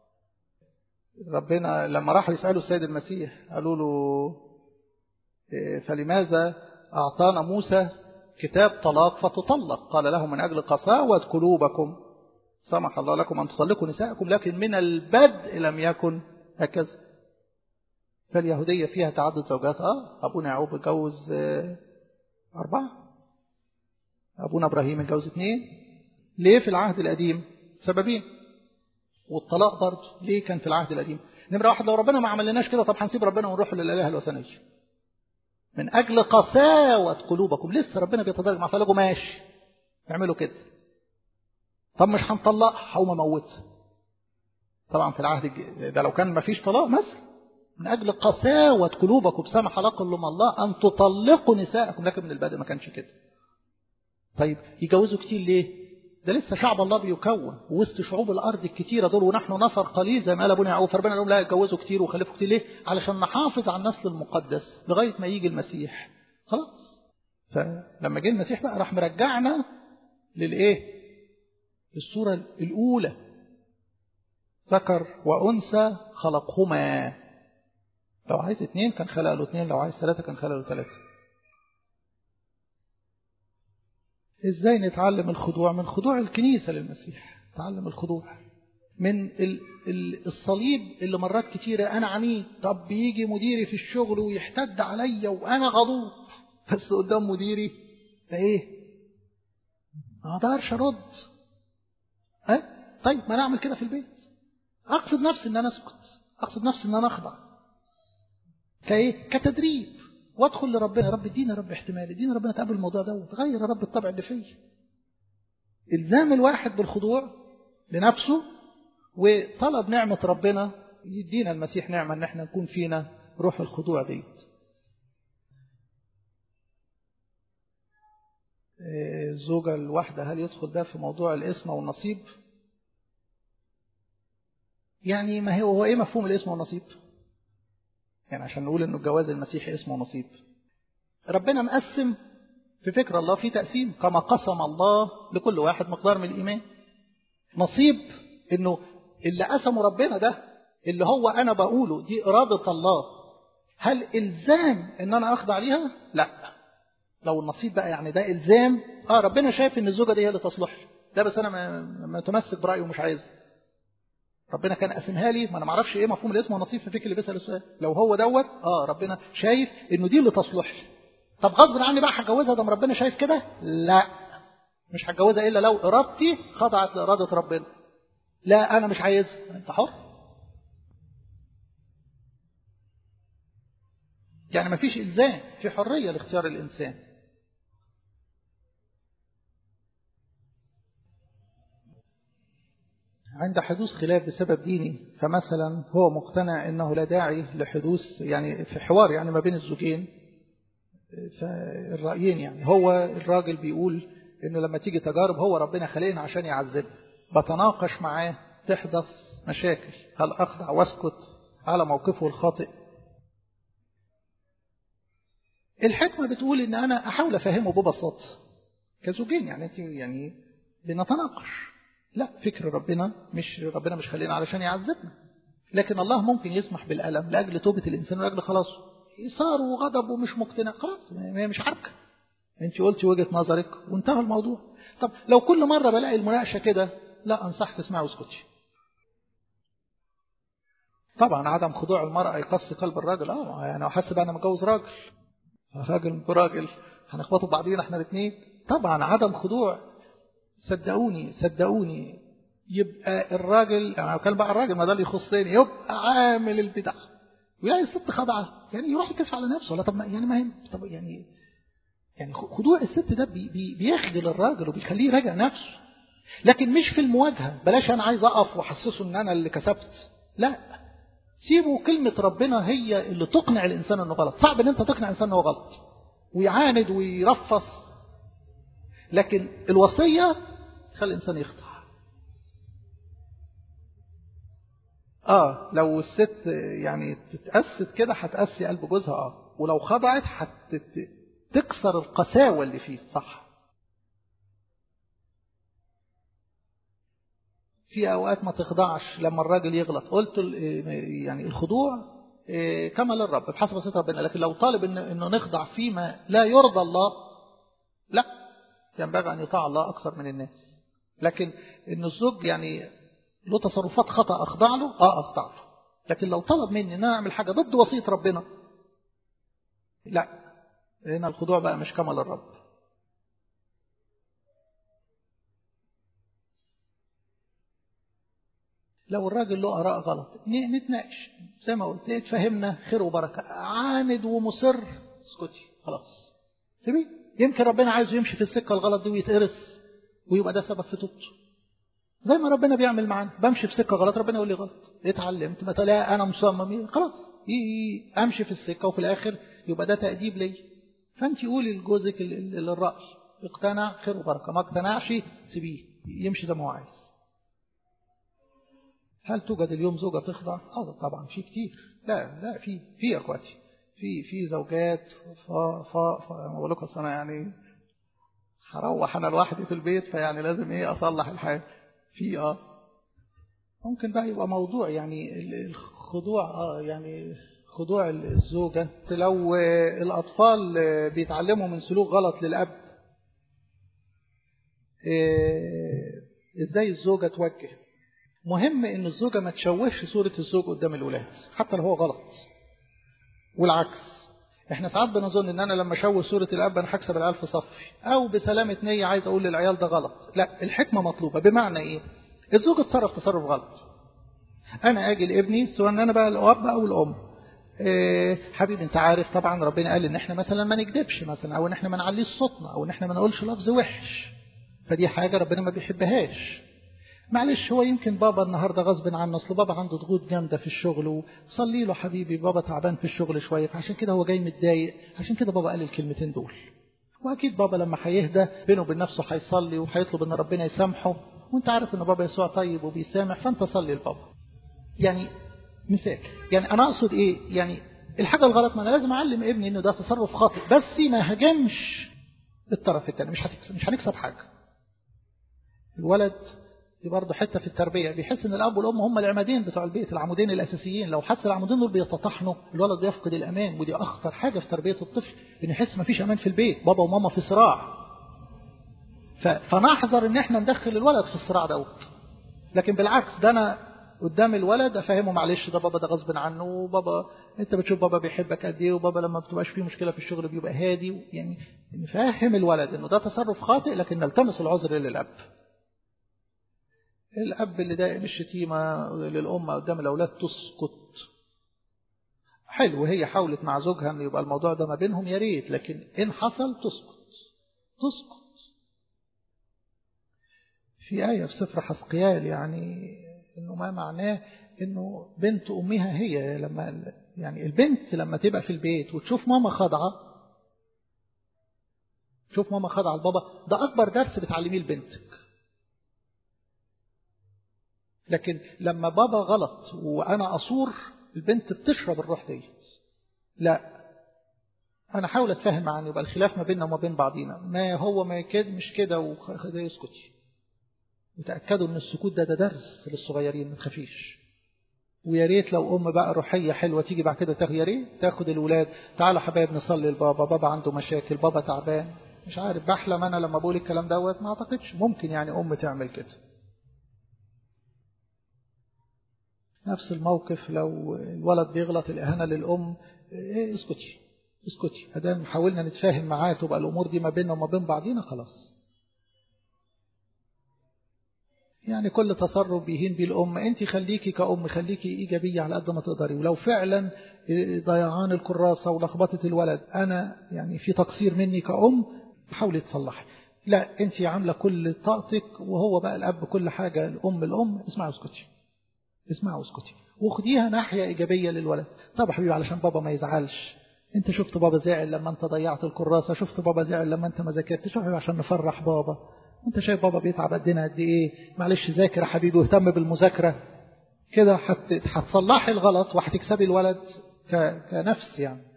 ربنا لما راحوا يسألوا السيد المسيح قالوا له فلماذا أعطانا موسى كتاب طلاق فتطلق قال له من أجل قساوة قلوبكم سمح الله لكم أن تطلقوا نساءكم لكن من البدء لم يكن هكذا فاليهودية فيها تعدد زوجات آه أبونا يعقوب اتجوز أربعة أبونا إبراهيم اتجوز اثنين ليه في العهد القديم سببين والطلاق برضه ليه كان في العهد القديم نمرة واحد لو ربنا ما عملناش كده طب هنسيب ربنا ونروح للآلهة الوثنية من أجل قساوة قلوبكم لسه ربنا بيتدرج مع فلاجه ماشي اعملوا كده طب مش هنطلقها هقوم اموتها طبعا في العهد ده لو كان ما فيش طلاق مثلا من أجل قساوة قلوبكم سمح لكم لما الله أن تطلقوا نساءكم لكن من البدء ما كانش كده طيب يجوزوا كتير ليه ده لسه شعب الله بيكون وسط شعوب الارض الكتيره دول ونحن نفر قليل زي ما قال ابونا يعقوب فربنا لهم لا يتجوزوا كتير وخلفوا كتير ليه؟ علشان نحافظ على النسل المقدس لغايه ما يجي المسيح خلاص فلما جه المسيح بقى راح مرجعنا للايه؟ الصوره الاولى ذكر وانثى خلقهما لو عايز اثنين كان خلق له اثنين لو عايز ثلاثه كان خلق له ثلاثه ازاي نتعلم الخضوع من خضوع الكنيسة للمسيح تعلم الخضوع من الصليب اللي مرات كتيرة أنا عنيد طب بيجي مديري في الشغل ويحتد عليا وأنا غضوب بس قدام مديري فإيه ما أقدرش أرد أه؟ طيب ما نعمل كده في البيت أقصد نفسي إن أنا أسكت أقصد نفسي إن أنا أخضع كإيه كتدريب وادخل لربنا يا رب ادينا رب احتمال ادينا ربنا تقبل الموضوع ده وتغير يا رب الطبع اللي فيه الزام الواحد بالخضوع لنفسه وطلب نعمة ربنا يدينا المسيح نعمة ان احنا نكون فينا روح الخضوع ديت الزوجة الواحدة هل يدخل ده في موضوع الاسم والنصيب يعني ما هو هو ايه مفهوم الاسم والنصيب يعني عشان نقول انه الجواز المسيحي اسمه نصيب ربنا مقسم في فكر الله في تقسيم كما قسم الله لكل واحد مقدار من الايمان نصيب انه اللي قسمه ربنا ده اللي هو انا بقوله دي اراده الله هل الزام ان انا اخضع ليها لا لو النصيب بقى يعني ده الزام اه ربنا شايف ان الزوجه دي هي اللي تصلح لي ده بس انا متمسك برايي ومش عايزها ربنا كان قاسمها لي ما انا ما اعرفش ايه مفهوم الاسم والنصيب في الفكر اللي بيسال السؤال لو هو دوت اه ربنا شايف انه دي اللي تصلح لي طب غصب عني بقى هتجوزها ده ربنا شايف كده لا مش هتجوزها الا لو ارادتي خضعت لاراده ربنا لا انا مش عايزها انت حر يعني ما فيش الزام في حريه لاختيار الانسان عند حدوث خلاف بسبب ديني فمثلا هو مقتنع انه لا داعي لحدوث يعني في حوار يعني ما بين الزوجين فالرايين يعني هو الراجل بيقول انه لما تيجي تجارب هو ربنا خلقنا عشان يعذبنا بتناقش معاه تحدث مشاكل هل اخضع واسكت على موقفه الخاطئ الحكمه بتقول ان انا احاول افهمه ببساطه كزوجين يعني انت يعني بنتناقش لا فكر ربنا مش ربنا مش خلينا علشان يعذبنا لكن الله ممكن يسمح بالألم لأجل توبة الإنسان ولأجل خلاصه إصار وغضب ومش مقتنع خلاص هي مش حركة أنت قلتي وجهة نظرك وانتهى الموضوع طب لو كل مرة بلاقي المناقشة كده لا أنصح تسمعي واسكتي طبعا عدم خضوع المرأة يقص قلب الراجل اه يعني احس بقى انا متجوز راجل راجل براجل هنخبطوا بعضينا احنا الاثنين طبعا عدم خضوع صدقوني صدقوني يبقى الراجل يعني كان بقى الراجل ما ده اللي يخصني يبقى عامل البدع ويلاقي الست خاضعه يعني يروح يكشف على نفسه ولا طب ما يعني ما هي طب يعني يعني خضوع الست ده بي بي بيخجل الراجل وبيخليه يراجع نفسه لكن مش في المواجهه بلاش انا عايز اقف واحسسه ان انا اللي كسبت لا سيبوا كلمه ربنا هي اللي تقنع الانسان انه غلط صعب ان انت تقنع انسان انه غلط ويعاند ويرفص لكن الوصيه تخلي الإنسان يخضع آه لو الست يعني تتأسد كده هتأسي قلب جوزها آه ولو خضعت هتكسر القساوة اللي فيه صح في أوقات ما تخضعش لما الراجل يغلط قلت يعني الخضوع كما للرب بحسب وصية ربنا لكن لو طالب إنه نخضع فيما لا يرضى الله لا ينبغي أن يطاع الله أكثر من الناس لكن ان الزوج يعني له تصرفات خطا اخضع له اه اخضع له لكن لو طلب مني ان انا اعمل حاجه ضد وصيه ربنا لا هنا الخضوع بقى مش كما للرب لو الراجل له اراء غلط نتناقش زي ما قلت اتفهمنا خير وبركه عاند ومصر اسكتي خلاص سيبيه يمكن ربنا عايزه يمشي في السكه الغلط دي ويتقرص ويبقى ده سبب في توبته زي ما ربنا بيعمل معانا بمشي في سكه غلط ربنا يقول لي غلط اتعلمت ما لا انا مصمم خلاص امشي في السكه وفي الاخر يبقى ده تاديب لي فانت قولي لجوزك الراي اقتنع خير وبركه ما اقتنعش سيبيه يمشي زي ما هو عايز هل توجد اليوم زوجه تخضع؟ اه طبعا في كتير لا لا في في يا اخواتي في في زوجات فا فا فا بقول لكم انا يعني هروح انا لوحدي في البيت فيعني لازم ايه اصلح الحاجه في اه ممكن بقى يبقى موضوع يعني الخضوع اه يعني خضوع الزوجه لو الاطفال بيتعلموا من سلوك غلط للاب إيه ازاي الزوجه توجه مهم ان الزوجه ما تشوهش صوره الزوج قدام الولاد حتى لو هو غلط والعكس احنا ساعات بنظن ان انا لما اشوه صوره الاب انا هكسب الالف صفي او بسلامه نيه عايز اقول للعيال ده غلط لا الحكمه مطلوبه بمعنى ايه الزوج اتصرف تصرف غلط انا اجي لابني سواء انا بقى الاب او الام إيه حبيبي انت عارف طبعا ربنا قال ان احنا مثلا ما نكذبش مثلا او ان احنا ما نعليش صوتنا او ان احنا ما نقولش لفظ وحش فدي حاجه ربنا ما بيحبهاش معلش هو يمكن بابا النهارده غصب عنه اصل بابا عنده ضغوط جامده في الشغل وصلي له حبيبي بابا تعبان في الشغل شويه فعشان كده هو جاي متضايق عشان كده بابا قال الكلمتين دول واكيد بابا لما هيهدى بينه وبين نفسه هيصلي وهيطلب ان ربنا يسامحه وانت عارف ان بابا يسوع طيب وبيسامح فانت صلي لبابا يعني مثال يعني انا اقصد ايه يعني الحاجه الغلط ما انا لازم اعلم ابني انه ده تصرف خاطئ بس ما هجمش الطرف الثاني مش هتكسب مش هنكسب حاجه الولد دي برضه حته في التربيه بيحس ان الاب والام هم العمادين بتوع البيت العمودين الاساسيين لو حس العمودين دول بيتطحنوا الولد بيفقد الامان ودي اخطر حاجه في تربيه الطفل ان يحس ما فيش امان في البيت بابا وماما في صراع فنحذر ان احنا ندخل الولد في الصراع دوت لكن بالعكس ده انا قدام الولد افهمه معلش ده بابا ده غصب عنه وبابا انت بتشوف بابا بيحبك قد ايه وبابا لما بتبقاش فيه مشكله في الشغل بيبقى هادي يعني نفهم الولد انه ده تصرف خاطئ لكن نلتمس العذر للاب الاب اللي دائم الشتيمه للام قدام الاولاد تسكت حلو هي حاولت مع زوجها ان يبقى الموضوع ده ما بينهم يا ريت لكن ان حصل تسكت تسكت في آية في سفر حسقيال يعني إنه ما معناه إنه بنت أمها هي لما يعني البنت لما تبقى في البيت وتشوف ماما خاضعة تشوف ماما خاضعة لبابا ده أكبر درس بتعلميه لبنتك لكن لما بابا غلط وأنا أصور البنت بتشرب الروح ديت لا أنا حاول أتفاهم معاه يبقى الخلاف ما بيننا وما بين بعضينا ما هو ما كده مش كده وخده يسكتي وتأكدوا ان السكوت ده ده درس للصغيرين ما تخافيش ويا ريت لو ام بقى روحيه حلوه تيجي بعد كده تاخد يا ريت تاخد الولاد تعالوا حبايب نصلي لبابا بابا عنده مشاكل بابا تعبان مش عارف بحلم انا لما بقول الكلام دوت ما اعتقدش ممكن يعني ام تعمل كده نفس الموقف لو الولد بيغلط الاهانه للام إيه اسكتي اسكتي ادام حاولنا نتفاهم معاه تبقى الامور دي ما بيننا وما بين بعضينا خلاص يعني كل تصرف بيهين بيه الأم أنت خليكي كأم خليكي إيجابية على قد ما تقدري ولو فعلا ضيعان الكراسة ولخبطة الولد أنا يعني في تقصير مني كأم حاولي تصلحي لا أنت عاملة كل طاقتك وهو بقى الأب كل حاجة الأم الأم اسمعي واسكتي اسمعي واسكتي وخديها ناحية إيجابية للولد طب حبيبي علشان بابا ما يزعلش انت شفت بابا زعل لما انت ضيعت الكراسة شفت بابا زعل لما انت ما ذاكرتش شوف عشان نفرح بابا انت شايف بابا بيتعب قدنا قد ايه معلش ذاكر يا حبيبي واهتم بالمذاكره كده هتصلحي الغلط وهتكسبي الولد كنفس يعني